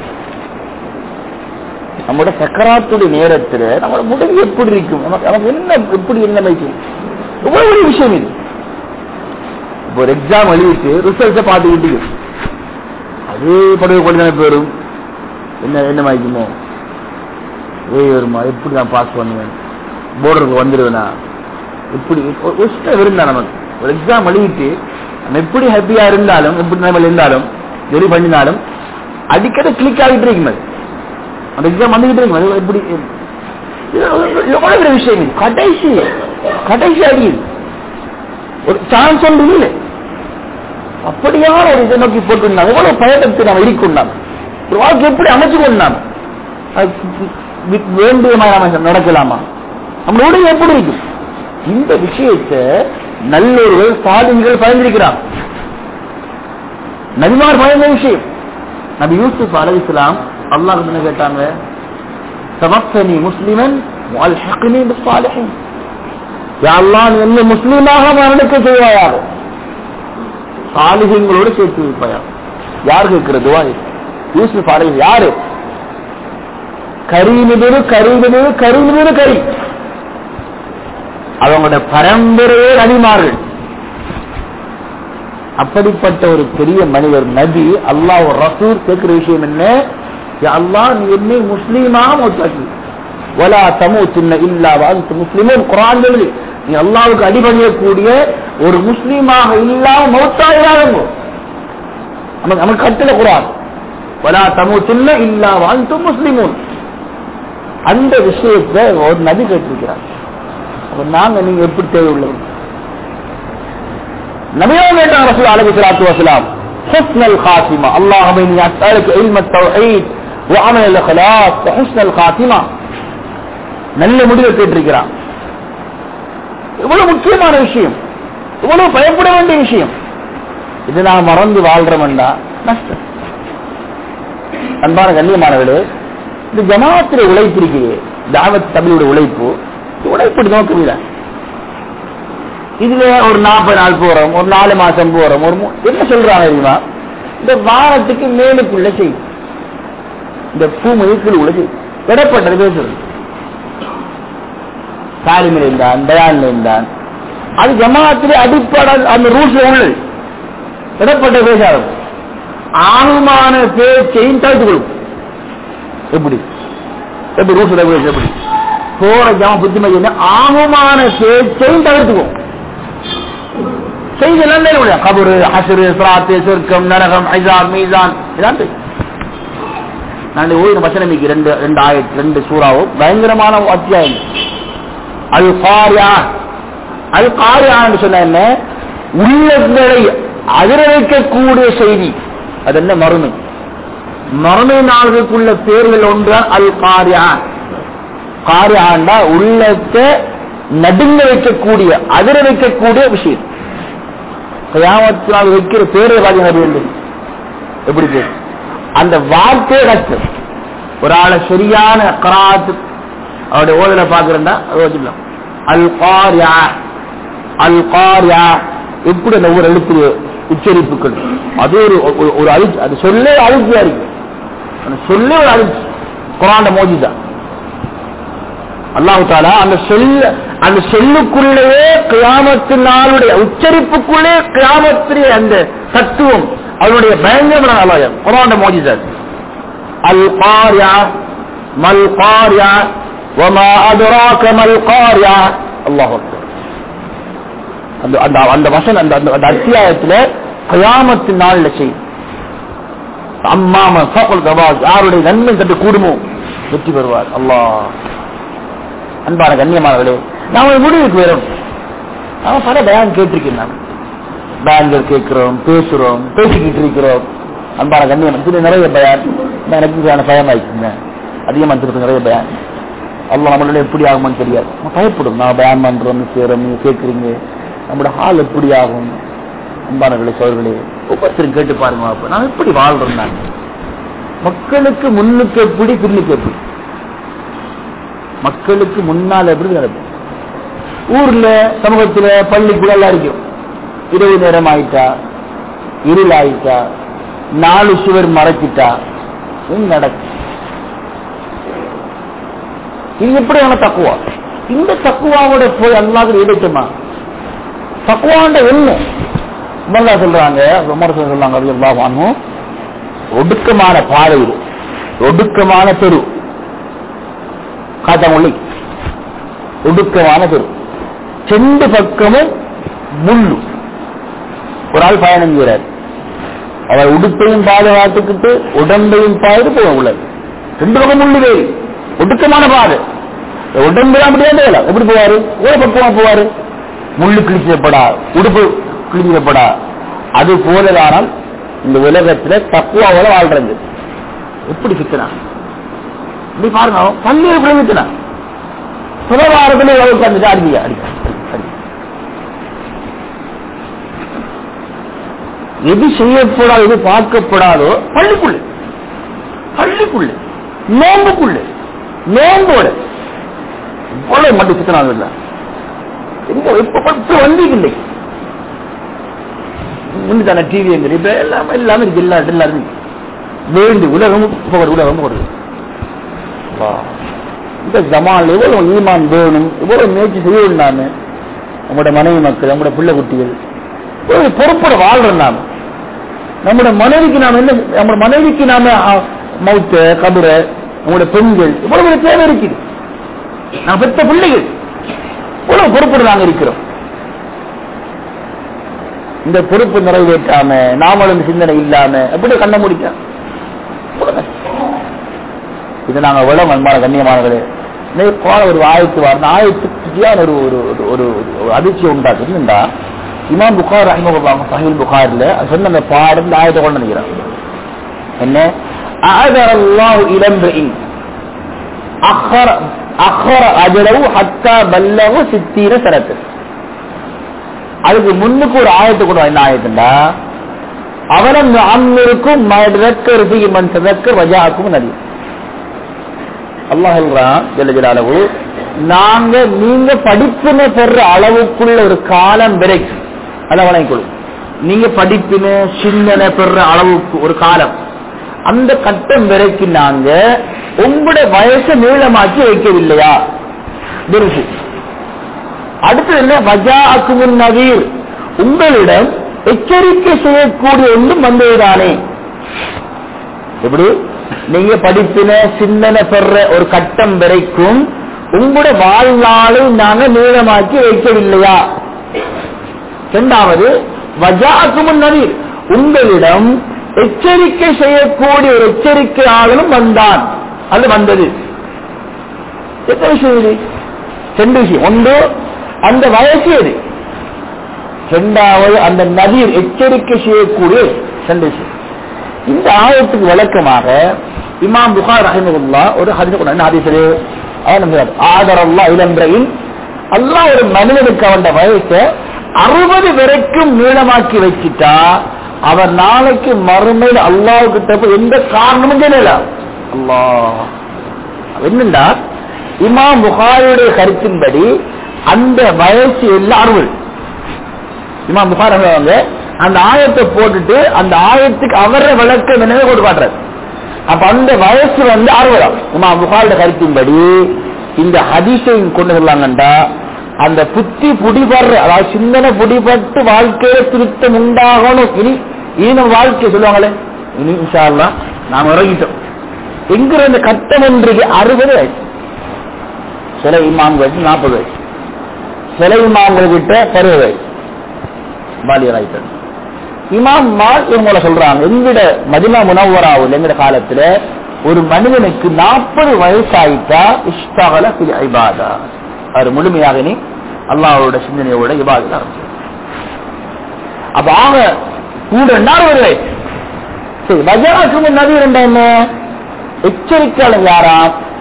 S1: நம்மளோட சக்கராத்துடைய நேரத்துல நம்மளோட முடிவு எப்படி இருக்கும் நமக்கு நமக்கு என்ன எப்படி என்ன வைக்கும் எவ்வளவு பெரிய விஷயம் இது இப்போ ஒரு எக்ஸாம் எழுதிட்டு ரிசல்ட்டை பார்த்துக்கிட்டு அதே படகு கொண்டு தானே போயிடும் என்ன என்ன மாய்க்குமோ ஏ வருமா எப்படி நான் பாஸ் பண்ணுவேன் போர்டருக்கு வந்துடுவேனா எப்படி இஷ்டம் இருந்தா நமக்கு ஒரு எக்ஸாம் எழுதிட்டு நம்ம எப்படி ஹாப்பியா இருந்தாலும் எப்படி நம்ம இருந்தாலும் வெறி பண்ணினாலும் அடிக்கடி கிளிக் ஆகிட்டு இருக்கும் அது அந்த எக்ஸாம் வந்துகிட்டு இருக்கும் அது எப்படி இது எவ்வளவு பெரிய விஷயம் இது கடைசி கடைசி அடியுது ஒரு சான்ஸ் ஒன்று இல்லை அப்படியான ஒரு இதை நோக்கி போட்டுருந்தாங்க எவ்வளவு பயணத்தை நாம் இருக்கொண்டாம் ஒரு வாழ்க்கை எப்படி அமைச்சு கொண்டாம் அது வி- வேண்டிய மாதிரி நாம நடக்கலாமா நம்மளோட எப்படி இருக்கும் இந்த விஷயத்தை நல்லோர்கள் சாதிகள் பயந்திருக்கிறார் நபிமார் பயந்த விஷயம் நபி யூசுப் அலைஹிஸ்ஸலாம் அல்லாஹ் என்ன கேட்டாங்க தவஃபனி முஸ்லிமன் வல்ஹக்னி பிஸ்ஸாலிஹின் யா அல்லாஹ் நீ என்னை முஸ்லீமாக மரணிக்க செய்வாயாக சாலிஹீங்களோடு சேர்த்து வைப்பாயா யார் கேட்கிற துவா இது? யூசுப் அலை யாரு கரீமிதிரு கரீமிதிரு கரீமிதிரு கரி அவங்களோட பரம்பரையே நபிமார்கள் அப்படிப்பட்ட ஒரு பெரிய மனிதர் நபி அல்லாஹ் ரசூல் கேட்கிற விஷயம் என்ன யா அல்லாஹ் நீ என்னை முஸ்லீமாக மௌத்தாக்கி வலா தமூத்துன்ன இல்லா வாழ்த்து முஸ்லிமும் குரான் எழுது நீ அல்லாவுக்கு அடிபணியக்கூடிய ஒரு முஸ்லீமாக இல்லாம மௌத்தாயிராக நமக்கு நமக்கு கட்டளை குரான் வலா தமூத்துன்ன இல்லா வாழ்த்து முஸ்லிமும் அந்த விஷயத்தை ஒரு நபி கேட்டிருக்கிறார் அப்ப நாங்க நீங்க எப்படி தேவை உள்ளவங்க நபியோ கேட்டாங்க ரசூல் அலைஹி ஸலாத்து வஸலாம் حسن الخاتمة اللهم إني أسألك علم التوحيد وعمل الإخلاص وحسن الخاتمة நல்ல முடிவை கேட்டிருக்கிறான் எவ்வளவு முக்கியமான விஷயம் இவ்வளவு பயப்பட வேண்டிய விஷயம் இது நான் மறந்து வாழ்றோம்டா நஷ்டம் அன்பான கண்ணியமானவர்களே இந்த ஜமாத்திர உழைப்பு இருக்குது தாவத் தமிழோட உழைப்பு இந்த உழைப்பு நோக்கமில்ல இதுல ஒரு நாற்பது நாள் போறோம் ஒரு நாலு மாசம் போறோம் ஒரு மூ- என்ன சொல்றாங்க தெரியுமா இந்த வாரத்துக்கு மேலுக்குள்ள செய் இந்த பூமிக்குள் உள்ள செய் விடப்பட்டது பேசுறது தாலிமில் இருந்தான் பயான்ல இருந்தான் அது ஜமாத்திலே அடிப்படை அந்த ரூல்ஸ் உள்ளது விடப்பட்ட பேசாது ஆணுமான பேச்சையும் தவிர்த்து கொள்ளும் எப்படி எப்படி ரூல்ஸ் ரெகுலேஷன் எப்படி போற ஜாம புத்திமதி ஆணுமான பேச்சையும் தவிர்த்துக்கும் செய்தெல்லாம் இல்லை கபரு ஹசரு சிராத்து சொர்க்கம் நரகம் ஐசார் மீசான் இதான் தெரியும். நான் ஓய்வு வசனமிக்கு ரெண்டு ரெண்டு ஆயிரத்தி ரெண்டு சூறாவும் பயங்கரமான அத்தியாயம் அல் காரியா அல் காரியான்னு சொன்ன என்ன உள்ளங்களை அதிர வைக்கக்கூடிய செய்தி அது என்ன மறுமை மறுமை நாளுக்குள்ள பேர்கள் ஒன்று அல் காரியா காரியாண்டா உள்ளத்தை நடுங்க வைக்கக்கூடிய அதிர வைக்கக்கூடிய விஷயம் கயாமத்தினால் வைக்கிற பேரை பாத்தீங்க வேண்டும் எப்படி பேர் அந்த வார்த்தையே கஷ்டம் ஒரு ஆளை சரியான கராத்து அவருடைய ஓதல பாக்குறா அது வச்சுக்கலாம் அல் காரியா அல் காரியா எப்படி அந்த ஒவ்வொரு எழுத்து உச்சரிப்புகள் அது ஒரு ஒரு- ஒரு அழிச்சு அது சொல்லே அழிச்சியா இருக்கு அந்த சொல்லே ஒரு அழிச்சு குரான மோதிதான் அல்லாஹு தாலா அந்த சொல்ல அந்த சொல்லுக்குள்ளேயே கியாமத்து நாளுடைய உச்சரிப்புக்குள்ளே கியாமத்திலே அந்த தத்துவம் அதனுடைய பயங்கரமான அலாயம் குரான மோதிதான் அல் காரியா மல் காரியா وما أدراك ما القارعة الله أكبر அந்த அந்த அந்த வசனம் அந்த அந்த- அந்த அத்தியாயத்துல கயாமத்தின் நாள்ல செய் அம்மாம சகல் கபாஸ் யாருடைய நன்மை தட்டு கூடுமோ வெற்றி பெறுவார் அல்லாஹ் அன்பான கண்ணியமானவர்களே நாம ஒரு முடிவுக்கு வரோம் நாம பல பயான் கேட்டிருக்கேன் நான் பயான்கள் கேட்கிறோம் பேசுறோம் பேசிக்கிட்டு இருக்கிறோம் அன்பான கண்ணியம் இது நிறைய பயான் நான் எனக்கு இதுக்கான பயமாயிடுச்சுங்க அதிகமா இருக்கிறது நிறைய பயான் அல்லாஹ் நம்மளோட எப்படி ஆகுமான்னு தெரியாது நம்ம பயப்படும் நான் பயான் பண்றோம் செய்யறோம் நீங்க கேட்குறீங்க நம்மளோட ஹால் எப்படி ஆகும் அன்பானவர்களே சோழர்களே ஒவ்வொருத்தரும் கேட்டு பாருங்க அப்ப நான் எப்படி வாழ்றோம் நான் மக்களுக்கு முன்னுக்கு எப்படி பின்னுக்கு எப்படி மக்களுக்கு முன்னால் எப்படி நடக்கும் ஊர்ல சமூகத்துல பள்ளிக்குள்ள எல்லாம் இருக்கும் இரவு நேரம் ஆயிட்டா இருள் ஆயிட்டா நாலு சுவர் மறைச்சிட்டா என்ன நடக்கும் இது எப்படியான தக்குவா இந்த தக்குவாவோட போய் அல்லாத இடைக்குமா தக்குவாண்ட என்ன மல்லா சொல்றாங்க விமர்சனம் சொல்றாங்க அது எல்லா ஒடுக்கமான பாதை இது ஒடுக்கமான தெரு காத்தாங்குள்ளி ஒடுக்கமான தெரு ரெண்டு பக்கமும் முள்ளு ஒரு ஆள் பயணம் செய்கிறார் அவர் உடுப்பையும் பாதுகாத்துக்கிட்டு உடம்பையும் பாது போக உள்ளது ரெண்டு பக்கம் முள்ளு வேறு ஒடுக்கமான பாதை உடம்பு தான் அப்படியே தேவை எப்படி போவாரு ஒரு பக்கமா போவாரு முள்ளு கிழிச்சப்படா உடுப்பு கிழிச்சப்படா அது போலதானால் இந்த உலகத்துல தக்குவாவோட வாழ்றது எப்படி சிக்கிறான் இப்படி பாருங்க அவன் பள்ளியை எப்படி வித்துனான் சுதவாரத்துல உட்காந்துட்டு அடிக்க அடிக்க அடி. எது செய்யப்படாது எது பார்க்கப்படாதோ பள்ளிக்குள்ள பள்ளிக்குள்ள நோம்புக்குள்ள நோம்போட இவ்வளவு மட்டும் சித்தனாங்க இல்ல எங்க இப்ப இப்ப வந்தீங்க முன்னுதான டிவி எங்க இப்ப எல்லாமே எல்லாமே இருக்கு எல்லா எல்லாரும் இருக்கு. வேண்டு உலகம் போகிறது உலகம் போகிறது வா. இந்த ஜமான் எவ்வளவு ஈமான் வேணும் எவ்வளவு முயற்சி செய்யணும் நாம நம்முடைய மனைவி மக்கள் நம்முடைய பிள்ளை குட்டிகள் ஒரு பொறுப்போட வாழ்றோம் நாம நம்முடைய மனைவிக்கு நாம என்ன நம்முடைய மனைவிக்கு நாம ஆ, மௌத்த கபர நம்முடைய பெண்கள் இவ்வளவு தேவை இருக்குது நான் பெற்ற பிள்ளைகள் இவ்வளவு பொறுப்போடு நாங்க இருக்கிறோம் இந்த பொறுப்பு நிறைவேற்றாம நாமளும் சிந்தனை இல்லாம எப்படி கண்ண முடிக்க இது நாங்க விளம் அன்பான கண்ணியமானவர்களே நேர்கால ஒரு ஆயத்து வார்த்தை ஆயத்துக்கியான ஒரு ஒரு ஒரு- ஒரு ஒரு அதிர்ச்சியை உண்டாக்குது என்னடா இமாம் புகார் அஹமகுல்லாம சஹீல் புகார்ல சொன்ன அந்த பாடம் இந்த ஆயத்தை கொண்டு நினைக்கிறான் என்ன அஅதர அல்லாஹு இலம்பிரின் அஹர அஹர அஜலவு ஹத்தா பல்லவு சித்தீர சரத்து அதுக்கு முன்னுக்கு ஒரு ஆயத்தை கூட என்ன ஆயத்துண்டா அவனம் அம்மிருக்கும் மதக்கர் மண் சதக்க வஜாக்கும் நதி அல்லாஹ் சொல்றான் ஜல்ல ஜலாலஹு நாங்க நீங்க படிப்பினை பெற அளவுக்குள்ள ஒரு காலம் வரைக்கும் அதை வணங்கிக்கொள்ளும் நீங்க படிப்பினை சிந்தனை பெற அளவுக்கு ஒரு காலம் அந்த கட்டம் வரைக்கும் நாங்க உங்களுடைய வயசை நீளமாக்கி வைக்கவில்லையா துருசு அடுத்தது என்ன வஜாக்குமுன் நவீர் உங்களிடம் எச்சரிக்கை செய்யக்கூடிய ஒன்றும் வந்ததுதானே எப்படி நீங்க படிப்பின சிந்தனை பெற ஒரு கட்டம் வரைக்கும் உங்களுடைய வாழ்நாளை நாங்க நீளமாக்கி வைக்கவில்லையா இரண்டாவது வஜாக்குமுன் நவீர் உங்களிடம் எச்சரிக்கை செய்யக்கூடிய ஒரு எச்சரிக்கையாளனும் வந்தான் அது வந்தது எத்தனை விஷயம் இது ரெண்டு விஷயம் ஒன்று அந்த வயசு எது இரண்டாவது அந்த நதியில் எச்சரிக்கை செய்யக்கூடிய ரெண்டு விஷயம் இந்த ஆயத்துக்கு விளக்கமாக இமாம் புகார் ரஹிமகுல்லா ஒரு ஹதீஸ் கொண்டு ஹதீஸிலே அவன் ஆதரல்லா இளம்பிரையின் அல்லாஹ் ஒரு மனிதனுக்கு அவன் வயசை அறுபது வரைக்கும் நீளமாக்கி வச்சுட்டா அவர் நாளைக்கு மறுமையில் அல்லாஹ் கிட்ட போய் எந்த காரணமும் தெரியல அல்லாஹ் என்னண்டா இமாம் புகாரியுடைய கருத்தின்படி அந்த வயசு எல்லாம் அறுபது இமாம் புகார் அவங்க அந்த ஆயத்தை போட்டுட்டு அந்த ஆயத்துக்கு அவர விளக்கம் என்னவே போட்டு காட்டுறாரு அப்ப அந்த வயசு வந்து அறுபதாம் இமாம் புகாரோட கருத்தின்படி இந்த ஹதீஸையும் கொண்டு சொல்லாங்கண்டா அந்த புத்தி புடிபடுற அதாவது சிந்தனை புடிபட்டு வாழ்க்கையில திருத்தம் உண்டாகணும் இனி இனி நம்ம வாழ்க்கை சொல்லுவாங்களே இனி இன்ஷா அல்லாஹ் நாம் இறங்கிட்டோம் என்கிற இந்த கட்டம் ஒன்றுக்கு அறுபது வயசு சில இமாம்களுக்கு நாற்பது வயசு சில இமாம்கள் கிட்ட பருவ வயசு பாலியராயிட்டது இமாம் மால் இவங்கள சொல்றாங்க எங்கிட மதினா முனவராவில் எங்கிட காலத்துல ஒரு மனிதனுக்கு நாற்பது வயசாயிட்டா இஷ்டகல பில் ஐபாதா அவர் முழுமையாக நீ அல்லாஹ்வோட சிந்தனையோட இபாதத்தில் ஆரம்பிச்சு அப்ப ஆக கூட அறுபது வயசு சரி வஜராக்கு முன்னாடி இருந்தா என்ன எச்சரிக்கையாளர் யாரா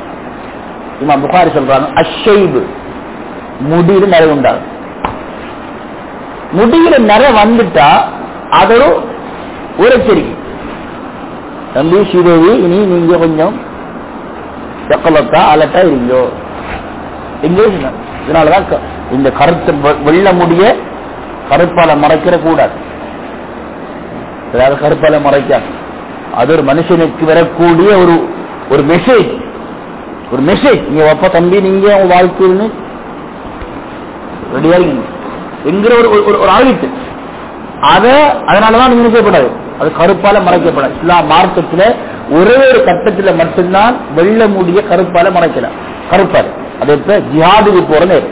S1: இமாம் புகாரி சொல்றாங்க அஷைபு முடியில் நிறைய உண்டாகும் முடியில நிறை வந்துட்டா அது ஒரு ஒரு எச்சரிக்கை தம்பி ஸ்ரீதேவி இனி நீங்க கொஞ்சம் செக்கலத்தா அலட்டா இருங்கோ எங்கே இதனாலதான் க- இந்த கருத்து வெ- வெள்ள முடிய கருப்பால மறைக்கிற கூடாது அதாவது கருப்பால மறைக்காது அது ஒரு மனுஷனுக்கு வரக்கூடிய ஒரு ஒரு மெசேஜ் ஒரு மெசேஜ் நீங்க அப்பா தம்பி நீங்க உங்க வாழ்க்கையில் ரெடியா இருக்கீங்க என்கிற ஒரு ஒரு- ஒரு அறிவிப்பு அத அதனாலதான் நீங்க செய்யப்படாது அது கருப்பால மறைக்கப்படாது இஸ்லாம் மார்க்கத்துல ஒரே ஒரு கட்டத்துல மட்டும்தான் வெள்ள மூடிய கருப்பால மறைக்கலாம் கருப்பால் அது இப்ப ஜிஹாதுக்கு போற நேரம்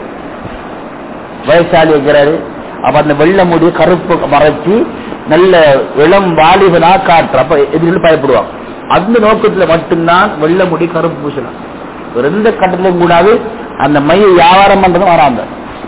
S1: வயசாளி வைக்கிறாரு அப்ப அந்த வெள்ள மூடிய கருப்பு மறைச்சு நல்ல இளம் வாலிபனா காட்டுற அப்ப எதிரில் பயப்படுவாங்க அந்த நோக்கத்துல மட்டும்தான் வெள்ள முடி கருப்பு பூசலாம் ஒரு எந்த கட்டத்திலும் கூடாது அந்த மைய வியாபாரம் பண்றதும் வராம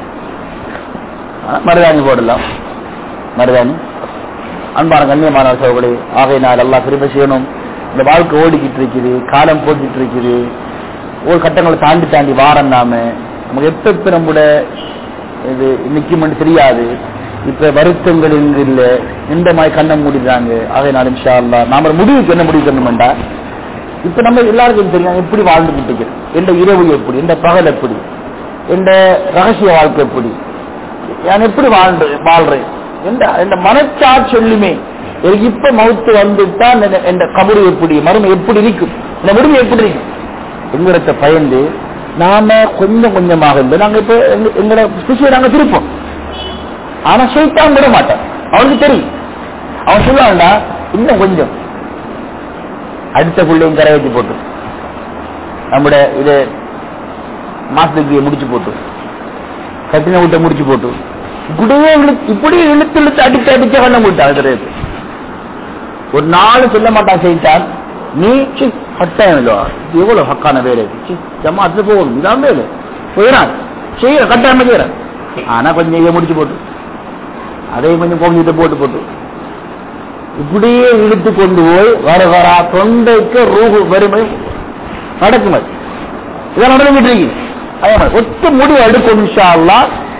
S1: மருதாணி போடலாம் மருதாணி அன்பான கண்ணியமான சோழர்களே ஆகையினால் எல்லாம் திரும்ப செய்யணும் இந்த வாழ்க்கை ஓடிக்கிட்டு இருக்குது காலம் போட்டுட்டு இருக்குது ஒரு கட்டங்களை தாண்டி தாண்டி வாரம் நாம நமக்கு எப்ப எப்ப நம்முட இது நிக்குமென்னு தெரியாது இப்ப வருத்தங்கள் இங்கு இல்ல இந்த மாதிரி கண்ணை மூடிடுறாங்க ஆகையினால் இன்ஷா அல்லா நாம முடிவுக்கு என்ன முடிவு பண்ணணும்டா இப்ப நம்ம எல்லாருக்கும் தெரியும் எப்படி வாழ்ந்துகிட்டு இருக்கிறோம் எந்த இரவு எப்படி எந்த பகல் எப்படி எந்த ரகசிய வாழ்க்கை எப்படி நான் எப்படி வாழ்றேன் வாழ்றேன் எந்த இந்த மனச்சார் சொல்லுமே எனக்கு இப்ப மவுத்து வந்துட்டா இந்த- இந்த கபடி எப்படி மருமை எப்படி இருக்கும் இந்த முடிவு எப்படி இருக்கும் எங்கிறத பயந்து நாம கொஞ்சம் கொஞ்சமாக இருந்து நாங்க இப்ப எங்க- எங்களோட சிசியை நாங்க திருப்போம் ஆனா சைத்தான் விட மாட்டான் அவனுக்கு தெரியும் அவன் சொல்லுவான்டா இன்னும் கொஞ்சம் அடுத்த பிள்ளையும் கரை வச்சு போட்டு நம்முடைய இது மாசத்துக்கு முடிச்சு போட்டு கட்டின விட்ட முடிச்சு போட்டு இப்படியே இழுத்து இப்படியே இழுத்து இழுத்து அடிச்சு அடிச்ச கண்ண விட்டான் கிடையாது ஒரு நாள் சொல்ல மாட்டான் செய்தான் நீ சி, கட்டாயம் இல்லையா இது எவ்வளவு ஹக்கான வேலை இது? சி, ஜமாத்துல போகணும் இதான் வேலை செய்யறான் செய்யற கட்டாயமா செய்யறான் ஆனா கொஞ்சம் இதை முடிச்சு போட்டு அதையும் கொஞ்சம் கொஞ்சத்தை போட்டு போட்டு இப்படியே இழுத்து கொண்டு போய் வர வரா தொண்டைக்கு ரூபு வறுமை நடக்கும் அது இதான் நடந்துட்டு இருக்கு அதே மாதிரி ஒத்த முடிவு எடுக்கும் இன்ஷா அல்லாஹ்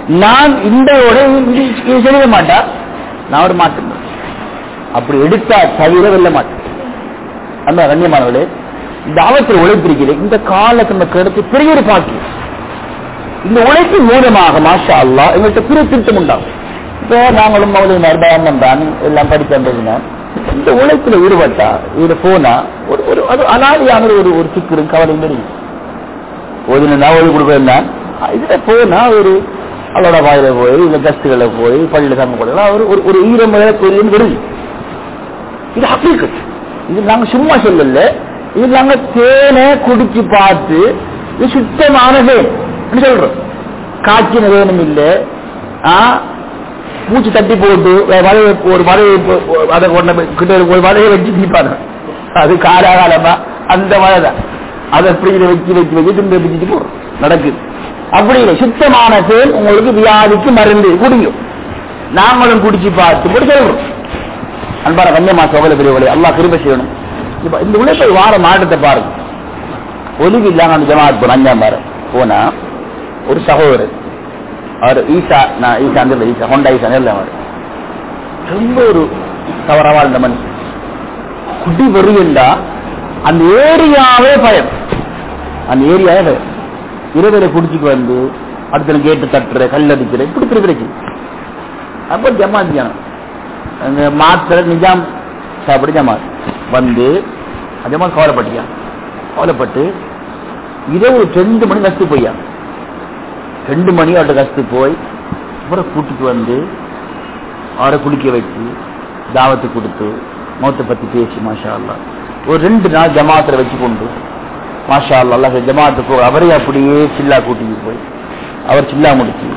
S1: நான் இந்த உடை இது இது செய்ய மாட்டா நான் ஒரு மாட்டேன் அப்படி எடுத்தா தவிர வெல்ல மாட்டேன் அந்த கண்ணியமானவர்களே தாவத்தில் உழைப்பிருக்கிறேன் இந்த காலத்தை நம்ம எடுத்து பெரிய ஒரு பாக்கியம் இந்த உழைப்பின் மூலமாக மாஷா அல்லா எங்கள்கிட்ட பிற திருத்தம் உண்டாகும் இப்போ நாங்களும் மௌலிக மருதாமன் தான் எல்லாம் படிக்கின்றதுனா இந்த உழைப்புல ஈடுபட்டா இதுல போனா ஒரு ஒரு அது அனாதியான ஒரு ஒரு சிக்கரும் கவலையும் தெரியும் ஓதினா ஓதி கொடுக்குறேன் தான் இதுல போனா ஒரு அவளோட வாயில போய் இல்ல கஸ்துகளை போய் பள்ளியில தங்க போடலாம் ஒரு ஒரு- ஒரு ஈரமழை கோயில் விடுது இது ஹக்கீக்கத் இது நாங்க சும்மா சொல்லல இது நாங்க தேனை குடிச்சு பார்த்து இது சுத்தமான தேன் அப்படி சொல்றோம் காய்ச்சின வேணும் இல்ல ஆ மூச்சு தட்டி போட்டு வே- வலையை ஒரு வலையை போ- அதை கொண்ட போய் கிட்ட ஒரு வலையை வச்சு தீப்பாங்க அது காலாகாலமா அந்த மழை தான் அதை ஃப்ரீஜில் வச்சு வச்சு வச்சு திரும்ப பிடிச்சிட்டு போடுறோம் நடக்குது அப்படி இல்லை சுத்தமான தேன் உங்களுக்கு வியாதிக்கு மருந்து குடிக்கும் நாங்களும் குடிச்சு பார்த்து போட்டு சொல்றோம் அன்பான கண்ணியமா சோகல பெரியவர்களே அல்லாஹ் கிருபை செய்யணும் இப்ப இந்த உழைப்பை வார மாற்றத்தை பாருங்க ஒலிவு இல்லாம அந்த ஜமாத் போன அஞ்சாம் வாரம் போனா ஒரு சகோதரர் அவர் ஈசா நான் ஈசா அந்த ஈசா ஹொண்டா ஈசா நேரில் அவர் ரொம்ப ஒரு தவறா வாழ்ந்த மனுஷன் குடி வெறியண்டா அந்த ஏரியாவே பயம் அந்த ஏரியாவே பயம் இரவில குடிச்சுக்கு வந்து அடுத்த கேட்டு தட்டுற கல் அடிக்கிற இப்படி இப்படி பிரச்சனை அப்போ ஜமாத் ஜனம் அந்த மாத்திர நிஜாம் சாப்பிடு ஜமாத் வந்து ஜமாத் கவலைப்பட்டியா கவலைப்பட்டு இரவு ரெண்டு மணி கஸ்து போய்யா ரெண்டு மணி அவர்கிட்ட கஸ்து போய் அப்புறம் கூட்டிட்டு வந்து அவரை குளிக்க வச்சு தாவத்து கொடுத்து மௌத்தை பத்தி பேசி மாஷா அல்லா ஒரு ரெண்டு நாள் ஜமாத்துல வச்சு கொண்டு மாஷா அல்லா அல்லாஹ் ஜமாத்து போ அவரே அப்படியே சில்லா கூட்டிட்டு போய் அவர் சில்லா முடிச்சு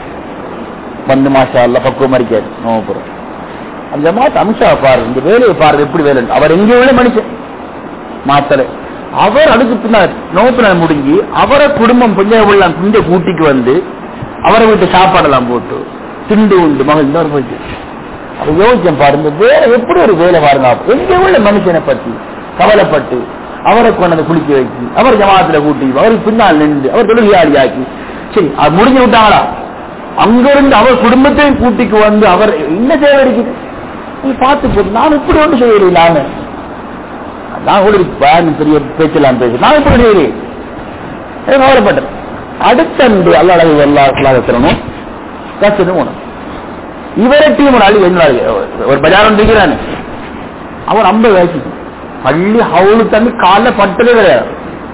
S1: வந்து மாஷா அல்லா பக்குவம் மறிக்காரு நோபுரம் அந்த ஜமாத் அம்சா பாரு இந்த வேலையை பாரு எப்படி வேலை அவர் எங்கே உள்ள மனுஷன் மாத்தல அவர் அதுக்கு பின்னால் நோப்பினால் முடிஞ்சு அவரை குடும்பம் கொஞ்சம் உள்ள குஞ்ச கூட்டிக்கு வந்து அவரை வீட்டு சாப்பாடெல்லாம் போட்டு திண்டு உண்டு மகள் இன்னொரு போயிட்டு அப்ப யோசிச்சேன் பாருங்க வேற எப்படி ஒரு வேலை பாருங்க எங்க உள்ள மனுஷனை பத்தி கவலைப்பட்டு அவரை கொண்டு குளிக்க வச்சு அவர் ஜமாத்துல கூட்டி அவருக்கு பின்னால் நின்று அவர் தொழிலாளி ஆக்கி சரி அது முடிஞ்சு விட்டாங்களா அங்கிருந்து அவர் குடும்பத்தையும் கூட்டிக்கு வந்து அவர் என்ன தேவை இருக்குது நீ பார்த்து போது நான் இப்படி ஒன்று செய்யறேன் நானு நான் கூட பயன் பெரிய பேச்செல்லாம் பேசு நான் இப்படி செய்யறேன் எனக்கு கவலைப்பட்டேன் அடுத்த அன்று அல்லாஹ் எல்லா கலாச்சாரமும் கஷ்டம் போனோம் இவரை டீம் ஒரு ஆளு என்ன ஆளு? ஒரு பஜாரம் இருக்கிறானு அவன் ஐம்பது வயசு பள்ளி ஹவுலு தண்ணி காலைல பட்டதே கிடையாது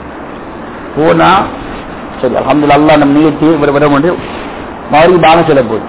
S1: போனா சரி அலமதுல அல்லா நம்ம நிகழ்ச்சி இவரை விட முடியும் மாறி பான சொல்ல போகுது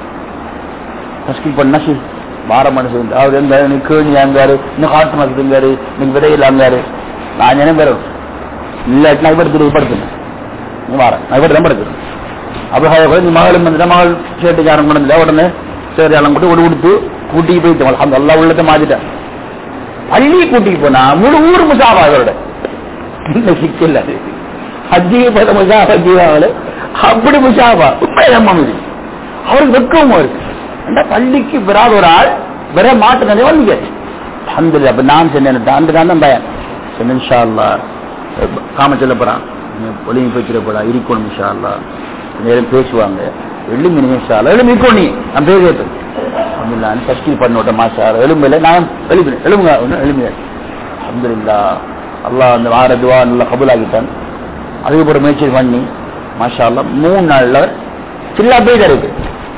S1: தஸ்கீல் பண்ணா சரி பார மனசு அவர் எங்க இன்னைக்கு கேணி அங்காரு இன்னும் காட்டு மசத்து இருந்தாரு இன்னைக்கு விதையில் அங்காரு நான் என்ன பெறும் இல்லாட்டி நான் இவர் திருப்பி படுத்துனேன் நீ வார நான் இவர் தான் படுத்துறேன் அப்போ நீ மகளும் வந்து மகள் சேட்டுக்காரன் கொண்டு வந்தா உடனே சரி எல்லாம் கூட ஒரு கொடுத்து கூட்டிக்கு போயிட்டு அந்த எல்லா உள்ளத்தை மாத்திட்டேன் பள்ளி கூட்டிக்கு போனா முழு ஊர் முசாபா அவரோட இந்த சிக்கல் அது ஹஜ்ஜியை போல முசாபா ஜீவாவில் அப்படி முசாபா உண்மை நம்ம இது அவருக்கு வெக்கமும் இருக்கு அந்த பள்ளிக்கு வராத ஒரு ஆள் வர மாட்டுனதே வந்து அந்த அப்ப நான் சொன்னேன் அந்த தான் பயம் சொன்னேன் இன்ஷா அல்லா காம சொல்ல போறான் ஒளிமை போய்க்கிற போடா இருக்கணும் இன்ஷா அல்லா நேரம் பேசுவாங்க எலும்பி நிமிஷம் எலும்பி நீ நான் பேர் கேட்டேன் நான் தஸ்கீல் பண்ணோட்ட மாஷா எலும்பில் நான் எழுப்பினேன் எலும்புங்க எலும்பிய அப்துல்லா அல்லாஹ் அந்த ஆரதுவா நல்லா கபுலாகிட்டான் அதுக்கப்புறம் முயற்சி பண்ணி மாஷா அல்லா மூணு நாள்ல சில்லா போய் இருக்கு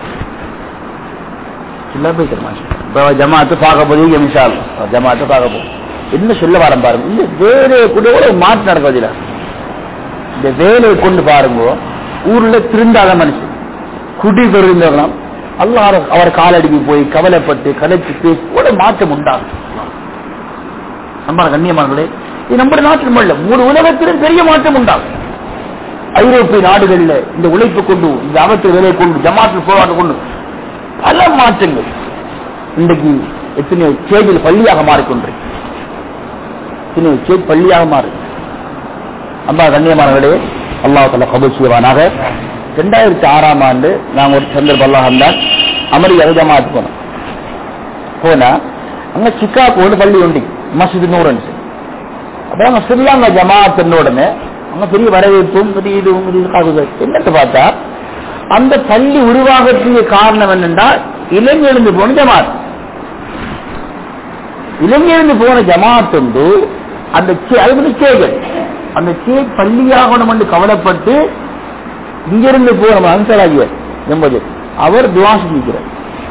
S1: சில்லா போய் மாஷா இப்போ ஜமாத்து பார்க்க போது மிஷால் ஜமாத்து பார்க்க போகும் என்ன சொல்ல வரேன் பாருங்க இந்த வேலையை கூட ஒரு மாற்று நடக்குதுல இந்த வேலையை கொண்டு பாருங்க ஊர்ல திருந்தாத மனுஷன் குடி பெருந்தவங்களாம் அல்லாஹ் அவர் காலடிக்கு போய் கவலைப்பட்டு கலைச்சு பேசி கூட மாற்றம் உண்டாகும் நம்ம கண்ணியமானங்களே இது நம்ம நாட்டில் இல்ல மூணு உலகத்திலும் பெரிய மாற்றம் உண்டாகும் ஐரோப்பிய நாடுகள்ல இந்த உழைப்பு கொண்டு இந்த அவற்றை வேலையை கொண்டு ஜமாத்தில் போராட்டம் கொண்டு பல மாற்றங்கள் இன்றைக்கு எத்தனையோ சேஜில் பள்ளியாக மாறிக்கொண்டிருக்கு எத்தனையோ சேஜ் பள்ளியாக மாறு அம்மா கண்ணியமானவர்களே அல்லாஹால கபூல் செய்வானாக ரெண்டாயிரத்தி ஆறாம் ஆண்டு நாங்கள் ஒரு சந்தர்ப்பம் அல்லாஹ் தான் அமெரிக்கா ஜமாத்து போனோம் போனா அங்க சிக்காகோடு பள்ளி உண்டு மசித் நூறு அப்ப அங்க ஸ்ரீலங்கா ஜமாத் உடனே அங்க பெரிய வரவேற்பும் பெரிய இதுவும் இது காகுது என்னத்தை பார்த்தா அந்த பள்ளி உருவாகத்துக்கு காரணம் என்னென்றால் இலங்கையிலிருந்து போன ஜமாத் இலங்கையிலிருந்து போன ஜமாத் வந்து அந்த சே- அது வந்து சேகல் அந்த சே பள்ளியாகணும் என்று கவலைப்பட்டு இங்கிருந்து போன அன்சராஜியர் என்பது அவர் துவா செஞ்சிருக்கிறார்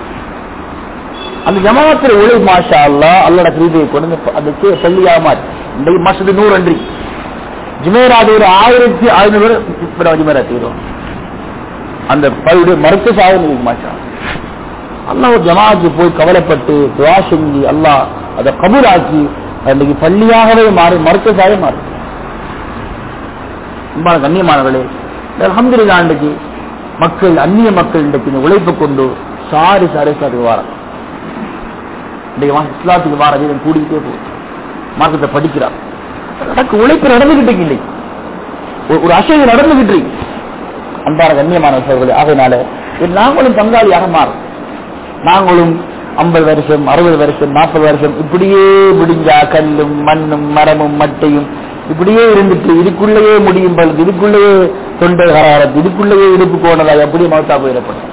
S1: அந்த ஜமாத்தில் ஒளி மாஷா அல்லா அல்லோட கிருதியை கொண்டு அந்த- அந்த சே- பள்ளியாக மாற்றி இன்றைக்கு மாசத்து நூறு அன்றி ஜுமேராது ஒரு ஆயிரத்தி ஐநூறு ஜுமேராத் வரும் அந்த பல்லுடைய மருத்துவ சாதனை மாஷா அல்லாஹ் ஒரு ஜமாத்து போய் கவலைப்பட்டு துவா செஞ்சு அல்லாஹ் அதை கபூலாக்கி அன்றைக்கு பள்ளியாகவே மாறி மருத்துவசாக மாறி அன்பான கண்ணியமானவர்களே அல்ஹம்துலில்லாஹ் இன்றைக்கு மக்கள் அந்நிய மக்கள் இன்றைக்கு இந்த உழைப்பு கொண்டு சாரி சாரி சாரி வாரம் இன்றைக்கு மாசம் இஸ்லாத்துக்கு வார வீரன் கூடிக்கிட்டே போகுது மார்க்கத்தை படிக்கிறார் எனக்கு உழைப்பு நடந்துகிட்டு இல்லை ஒரு- ஒரு அசைவு நடந்துகிட்டு இருக்கு. அன்பான கண்ணியமான சோழர்களே ஆகையினால இது நாங்களும் பங்காளியாக மாறும் நாங்களும் ஐம்பது வருஷம் அறுபது வருஷம் நாற்பது வருஷம் இப்படியே முடிஞ்சா கல்லும் மண்ணும் மரமும் மட்டையும் இப்படியே இருந்துட்டு இதுக்குள்ளேயே முடியும் பொழுது இதுக்குள்ளேயே தொண்டை கராரத்து இதுக்குள்ளேயே இடுப்பு கோணலாய் அப்படியே மௌத்தா போயிடப்படும்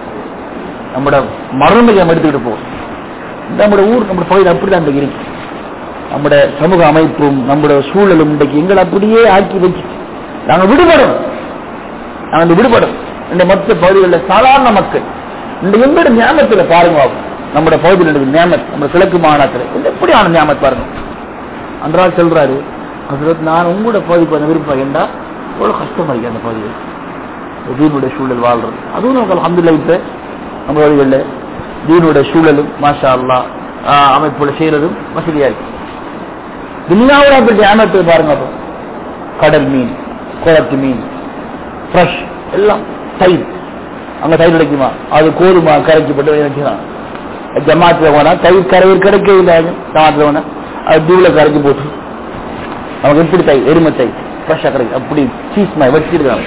S1: நம்மட மருந்தை நம்ம எடுத்துக்கிட்டு போவோம் நம்மட ஊர் நம்ம பகுதியில் அப்படிதான் இன்றைக்கு இருக்கு நம்மட சமூக அமைப்பும் நம்மட சூழலும் இன்றைக்கு எங்களை அப்படியே ஆக்கி வச்சு நாங்க விடுபடும் நாங்க இந்த விடுபடும் இந்த மொத்த பகுதிகளில் சாதாரண மக்கள் இந்த எங்களோட ஞாபகத்துல பாருங்க நம்மட பகுதியில் இருக்கிற ஞாபகம் நம்ம கிழக்கு மாகாணத்துல இந்த எப்படியான ஞாபகம் பாருங்க அன்றால் சொல்றாரு ஹசரத் நான் உங்களோட பகுதிக்கு வந்த விருப்பம் ஏண்டா எவ்வளவு கஷ்டமா இருக்கு அந்த பகுதியில் தீனுடைய சூழல் வாழ்றது அதுவும் நமக்கு அல்ஹம்துலில்லாஹ் இப்ப நம்ம பகுதிகளில் தீனுடைய சூழலும் மாஷா அல்லாஹ் ஆஹ் அமைப்புல செய்யறதும் வசதியா இருக்கு துனியாவில் அப்படி ஞாபகத்தை பாருங்க அப்போ கடல் மீன் குளத்து மீன் ஃப்ரெஷ் எல்லாம் தயிர் அங்க தயிர் கிடைக்குமா அது கோதுமா கரைச்சி போட்டு வச்சுக்கலாம் ஜமாத்துல போனா தயிர் கரையில் கிடைக்கவே இல்லை ஜமாத்துல போனா அது தூள கரைச்சி போட்டு நமக்கு எப்படி தயிர் எருமை தயிர் ஃப்ரெஷ்ஷாக கிடைக்கும் அப்படி சீஸ் மாதிரி வச்சிருக்காங்க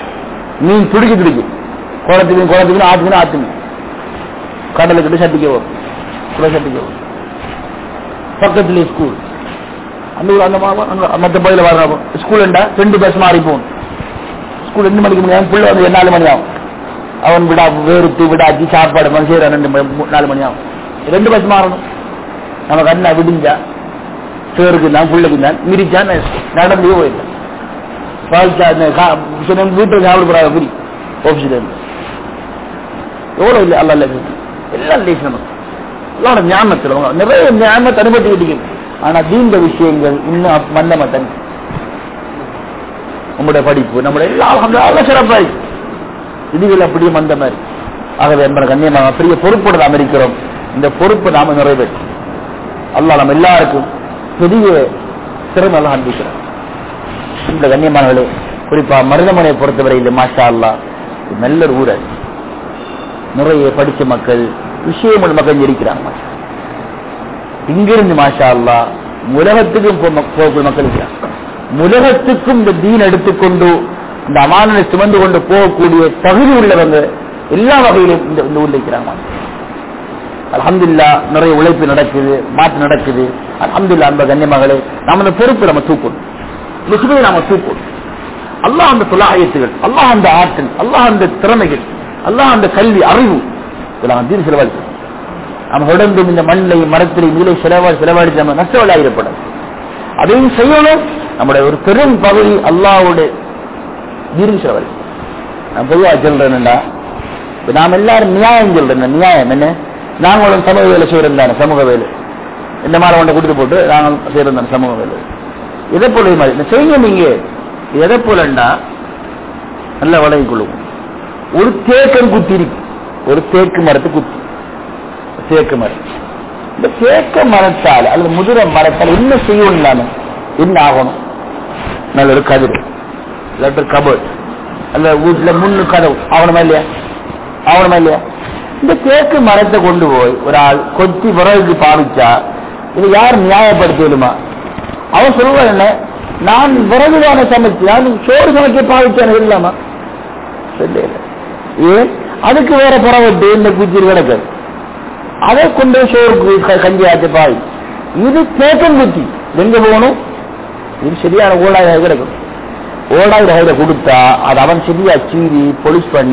S1: மீன் துடிக்க துடிக்கும் குளத்து மீன் குளத்து மீன் ஆத்து மீன் ஆத்து மீன் கடலை கட்டி சட்டிக்க வரும் குளை சட்டிக்க வரும் பக்கத்துலேயே ஸ்கூல் அந்த ஊர் அந்த மா- அங்க மற்ற பகுதியில் வர ஸ்கூல் என்றா ரெண்டு பஸ் மாறி போகணும் ஸ்கூல் ரெண்டு மணிக்கு முடியும் பிள்ளை வந்து நாலு மணி ஆகும் அவன் விடா வேறுத்து விடாச்சு சாப்பாடு மணி செய்யற ரெண்டு மணி மூ- நாலு மணி ஆகும் ரெண்டு பஸ் மாறணும் நமக்கு அண்ணா விடிஞ்சா சேருக்கு தான் பிள்ளைக்கு தான் மிரிச்சா நடந்தே போயிடலாம் வாழ்க்கை அந்த கா- சில வீட்டில் சாப்பிட போறாங்க புரி ஆஃபீஸ்ல இருந்து எவ்வளவு இல்லை அல்ல இல்லை எல்லாம் லேஸ் நமக்கு எல்லாரோட ஞாபகத்தில் அவங்க நிறைய ஞாபகத்தை அனுபவிச்சுக்கிட்டீங்க ஆனா தீண்ட விஷயங்கள் இன்னும் மந்தமா தனி நம்முடைய படிப்பு நம்முடைய எல்லா அல்ஹம்துலில்லாஹ் சிறப்பா இருக்கு இதுகள் அப்படியே மந்த மாதிரி ஆகவே என்பன கண்ணியமாக பெரிய பொறுப்போடு நாம் இருக்கிறோம் இந்த பொறுப்பு நாம நிறைவேற்றும் அல்லாஹ் நம்ம எல்லாருக்கும் பெரிய திறமை அல்லாஹ் அனுப்பிக்கிறோம் இந்த கண்ணியமானவர்களே குறிப்பா மருதமனையை பொறுத்தவரையில் மாஷா அல்லா இது நல்ல ஒரு ஊர் அது. நிறைய படிச்ச மக்கள் விஷயங்கள் மக்கள் இருக்கிறாங்க இங்கிருந்து மாஷா அல்லா உலகத்துக்கும் போ- மக்- போகக்கூடிய மக்கள் இருக்கிறாங்க உலகத்துக்கும் இந்த தீன் எடுத்துக்கொண்டு இந்த அமானனை சுமந்து கொண்டு போகக்கூடிய தகுதி உள்ளவங்க எல்லா வகையிலும் இந்த இந்த ஊர்ல இருக்கிறாங்க அல்ஹம்துலில்லாஹ் நிறைய உழைப்பு நடக்குது மாற்று நடக்குது அல்ஹம்துலில்லாஹ் அன்ப கண்ணியமகளே நம்ம அந்த பொறுப்பு நம்ம தூக்கணும் முஸ்லிமை நாம தூக்கணும் அல்லாஹ் அந்த துலாயத்துகள் அல்லாஹ் அந்த ஆற்றல் அல்லாஹ் அந்த திறமைகள் அல்லாஹ் அந்த கல்வி அறிவு இதெல்லாம் தீர் செலவழிச்சு நம்ம உடம்பும் இந்த மண்ணை மரத்திலே நீலை செலவா செலவழித்து நம்ம நஷ்டவளாயிரப்படும் அதையும் செய்யணும் நம்முடைய ஒரு பெரும் பகுதி அல்லாஹ்வுடைய தீர்வு செலவழி நான் பொதுவாக சொல்றேன்டா இப்ப நாம் எல்லாரும் நியாயம் சொல்றேன் நியாயம் என்ன நாங்களும் சமூக வேலை செய்யறோம் தானே சமூக வேலை இந்த மாதிரி ஒன்றை கொடுத்து போட்டு நாங்கள் செய்யறோம் தானே சமூக வேலை எதை போல இது மாதிரி இந்த செய்ய நீங்க எதை போலண்டா நல்ல வளை கொள்ளுவோம் ஒரு தேக்கம் குத்தி இருக்கு ஒரு தேக்கு மரத்து குத்தி தேக்கு மரம் இந்த தேக்க மரத்தால் அல்லது முதிர மரத்தால் என்ன செய்யணும் நாம என்ன ஆகணும் நல்ல ஒரு கதிர் இல்லாட்டி கபோர்ட் அல்ல வீட்டுல முன்னு கதவு ஆகணுமா இல்லையா ஆகணுமா இல்லையா இந்த தேக்கு மரத்தை கொண்டு போய் ஒரு ஆள் கொத்தி விறகுக்கு பாவிச்சா இது யார் நியாயப்படுத்தலுமா அவன் சொல்லுவான் என்ன நான் விறகுதான சமைச்சு நான் சோறு சமைக்க பாவிச்சேன் இல்லாமா இல்லை இல்லை. ஏன் அதுக்கு வேற புறவட்டு இந்த குச்சி கிடக்குது அதை கொண்டு போய் சோறு க- கஞ்சி ஆச்சு பாவி இது தேக்கம் குச்சி எங்க போகணும் இது சரியான ஓடாய் கிடைக்கும் ஓடாய் ரகையில கொடுத்தா அது அவன் சரியா சீவி பொலிஷ் பண்ணி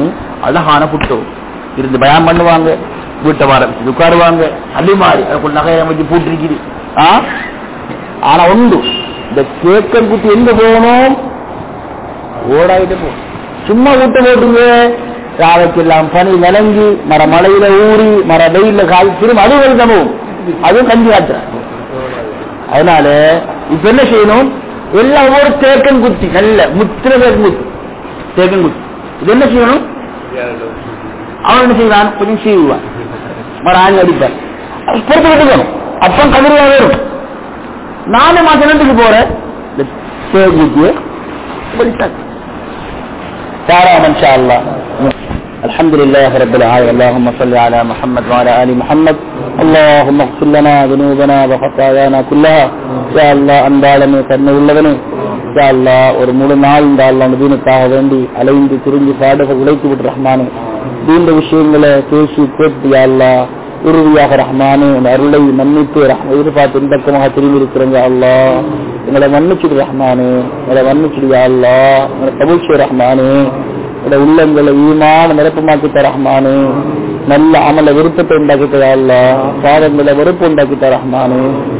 S1: அழகான புட்டோ இருந்து பயம் பண்ணுவாங்க வீட்டை வர உட்காருவாங்க அதே மாதிரி அதுக்குள்ள நகையை அமைச்சு பூட்டிருக்குது ஆ ஆனா உண்டு இந்த கேக்கன் குட்டி எங்க போகணும் ஓடாயிட்டு போ சும்மா விட்டு போட்டுங்க ராவைக்கெல்லாம் பனி விளங்கி மர மலையில ஊறி மர வெயில கால் திரும்ப அது வருதமும் அதுவும் கஞ்சி காட்டுறேன் அதனால இப்ப என்ன செய்யணும் எல்லாம் ஒரு தேக்கன் குத்தி நல்ல முத்திர தேக்கன் குத்தி தேக்கன் குத்தி இது என்ன செய்யணும் அவன் என்ன செய்வான் கொஞ்சம் சீவுவான் மர ஆணி அடிப்பான் அது பொறுத்து விட்டுக்கணும் அப்பம் கதிரியா வரும் நானும் மாசத்துக்கு போறேன் இந்த தேக்கன் குத்தியை படித்தாங்க تعالى ان شاء الله الحمد لله رب العالمين اللهم صل على محمد وعلى ال محمد اللهم اغفر لنا ذنوبنا وخطايانا كلها يا الله அன்பாளமே தன்மை உள்ளவனே யா அல்லாஹ் ஒரு முழு நாள் இந்த அல்லாஹ் தீனுக்காக வேண்டி அலைந்து திரிஞ்சு பாடுக உழைத்து விட்டு ரஹ்மானே தீண்ட விஷயங்களை பேசி கேட்டு யா அல்லாஹ் உறுதியாக ரஹ்மானே உன் அருளை மன்னித்து ரஹ்- எதிர்பார்த்து இன்பக்கமாக திரும்பி இருக்கிறங்க அல்லா எங்களை மன்னிச்சுடு ரஹ்மானே எங்களை மன்னிச்சுடு யா அல்லா எங்களை கபூஷி ரஹ்மானே எங்களை உள்ளங்களை ஈமான நிரப்பமாக்கிட்ட ரஹ்மானே நல்ல அமல விருப்பத்தை உண்டாக்கிட்ட யா அல்லா பாதங்களை வெறுப்பு உண்டாக்கிட்ட ரஹ்மானே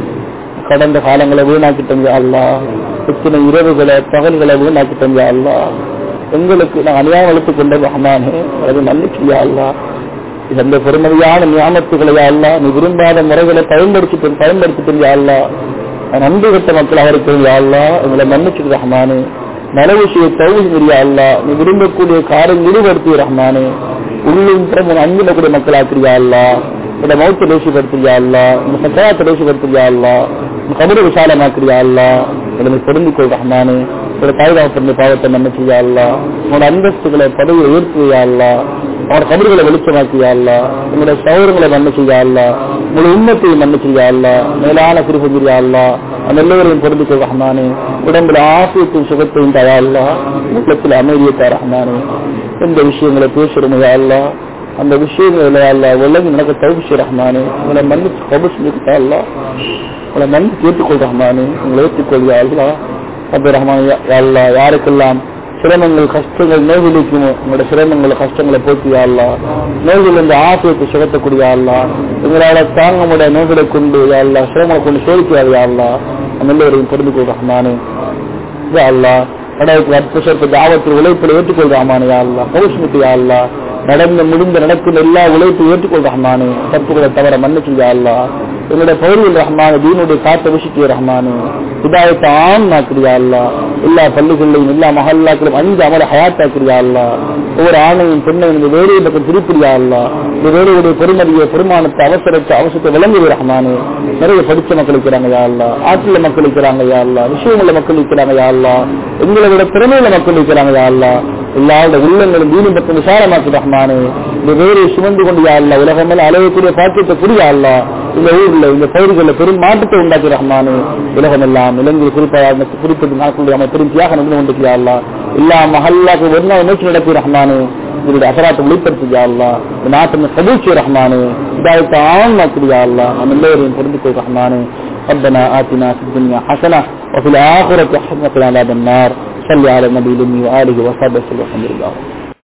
S1: கடந்த காலங்களை வீணாக்கிட்டோம் யா அல்லா எத்தனை இரவுகளை பகல்களை வீணாக்கிட்டோம் யா அல்லா எங்களுக்கு நான் அநியாயம் வளர்த்துக் கொண்ட ரஹ்மானே அது மன்னிச்சு யா அல்லா இந்த பெருமதியான ஞாபகத்துகளை யா அல்லா நீ விரும்பாத முறைகளை பயன்படுத்தி பயன்படுத்திட்டு யா அல்லா நன்றி கட்ட மக்களாக இருக்கிறது யா அல்லா எங்களை மன்னிச்சு ரஹ்மானே நல விஷய தௌஹீத் யா அல்லா நீ விரும்பக்கூடிய காரியம் ஈடுபடுத்தி ரஹ்மானே உள்ளும் பிறகு அன்பிடக்கூடிய மக்களாக்கிறியா அல்லா இந்த மௌத்த தேசிப்படுத்தியா அல்லா இந்த சக்கராத்தை தேசிப்படுத்தியா அல்லா இந்த கபடி விசாலமாக்கிறியா அல்லா என்னை பொருந்திக்கொள் ரஹ்மானே ஒரு தாய்தாப்பந்த பாவத்தை மன்னிச்சியா அல்லா உன்னோட அந்தஸ்துகளை பதவியை உயர்த்துவியா அல்லா அவனோட கபடுகளை வெளிச்சமாக்கியா அல்லா உங்களுடைய சௌரங்களை மன்னிச்சியா அல்லா உங்களுடைய உண்மத்தையும் மன்னிச்சியா அல்லா மேலான குறிப்பியா அல்லா அந்த எல்லோரையும் பொருந்திக்கொள் ரஹ்மானே உடம்புல ஆசியத்தின் சுகத்தையும் தயா அல்லா உள்ளத்தில் அமைதியை தா ரஹ்மானே எந்த விஷயங்களை பேசுறோமோ யா அல்லா அந்த விஷயங்களை அல்லா விலகி நடக்க தவிச்சு ரஹ்மானே உங்களை மன்னிச்சு கபுஸ் மிக்கா அல்லா உங்களை மன்னிச்சு ஏற்றுக்கொள் ரஹ்மானே உங்களை ஏற்றுக்கொள் யா அல்லா அப்படி ரஹ்மான் யா அல்லா யாருக்கெல்லாம் சிரமங்கள் கஷ்டங்கள் நோய்களுக்குமோ உங்களோட சிரமங்கள் கஷ்டங்களை போக்கி யா அல்லா நோய்கள் இந்த ஆசியத்தை சுகத்தக்கூடிய யா அல்லா எங்களால தாங்க முடியாத நோய்களை கொண்டு யா அல்லா சிரமங்களை கொண்டு சோதிக்காது யா அல்லா நம்ம எல்லோரையும் பொருந்து கொள் ரஹ்மானே யா அல்லா கடவுளுக்கு அற்புதத்தை தாவத்தில் உழைப்பில் ஏற்றுக்கொள் ரஹ்மானே யா அல்லா கௌஷ்மிக்கு யா அல்லா நடந்து முடிந்த நடக்கும் எல்லா உழைப்பு ஏற்றுக்கொள் ரஹ்மானே தப்புகளை தவிர மன்னிச்சு யா அல்லா எங்களுடைய பகுதியில் ரஹ்மானே தீனுடைய காத்த விஷிக்கிய ரஹ்மானே இதாயத்தை ஆண் நாக்கிறியா அல்லா எல்லா பள்ளிகளிலும் எல்லா மஹல்லாக்களும் அஞ்சு அமல ஹயாத்தாக்கிறியா அல்லா ஒவ்வொரு ஆணையும் பெண்ணையும் இந்த வேலையை பக்கம் திருப்பிறியா அல்லா இந்த வேலையுடைய பெருமதியை பெருமானத்தை அவசரத்தை அவசரத்தை விளங்குது ரஹ்மானே நிறைய படிச்ச மக்கள் இருக்கிறாங்க யா அல்லா ஆற்றில மக்கள் இருக்கிறாங்க யா அல்லா விஷயமுள்ள மக்கள் இருக்கிறாங்க யா அல்லா எங்களை விட திறமையுள்ள மக்கள் இருக்கிறாங்க யா அல்லா எல்லாரோட உள்ளங்களும் தீனும் பக்கம் விசாலமாக்கு ரஹ்மானே இந்த வேலையை சுமந்து கொண்டு யா அல்லா உலகம் மேல அலையக்கூடிய பாக்கியத்தை புரியா அல்லா இந்த ஊர்ல இந்த பகுதிகளில் பெரும் மாற்றத்தை உண்டாக்கி ரஹ்மானே உலகம் எல்லாம் இலங்கை குறிப்பாக குறிப்பிட்டு நாட்களுடைய அமைப்பு பெரும் தியாக நடந்து கொண்டிருக்கியா அல்லா எல்லா மஹல்லாக்கு ஒரு நாள் நோக்கி நடத்தி ரஹ்மானே இதனுடைய அசராத்தை வெளிப்படுத்தியா அல்லா இந்த நாட்டின் கபூச்சி ரஹ்மானே இதாயத்தை ஆண் நாக்கிறியா அல்லா நம்ம எல்லோரையும் பொருந்திக்கொள் ரஹ்மானே ربنا آتنا في الدنيا حسنة وفي الآخرة حسنة وقنا عذاب النار صل على النبي الأمي وآله وصحبه وسلم والحمد لله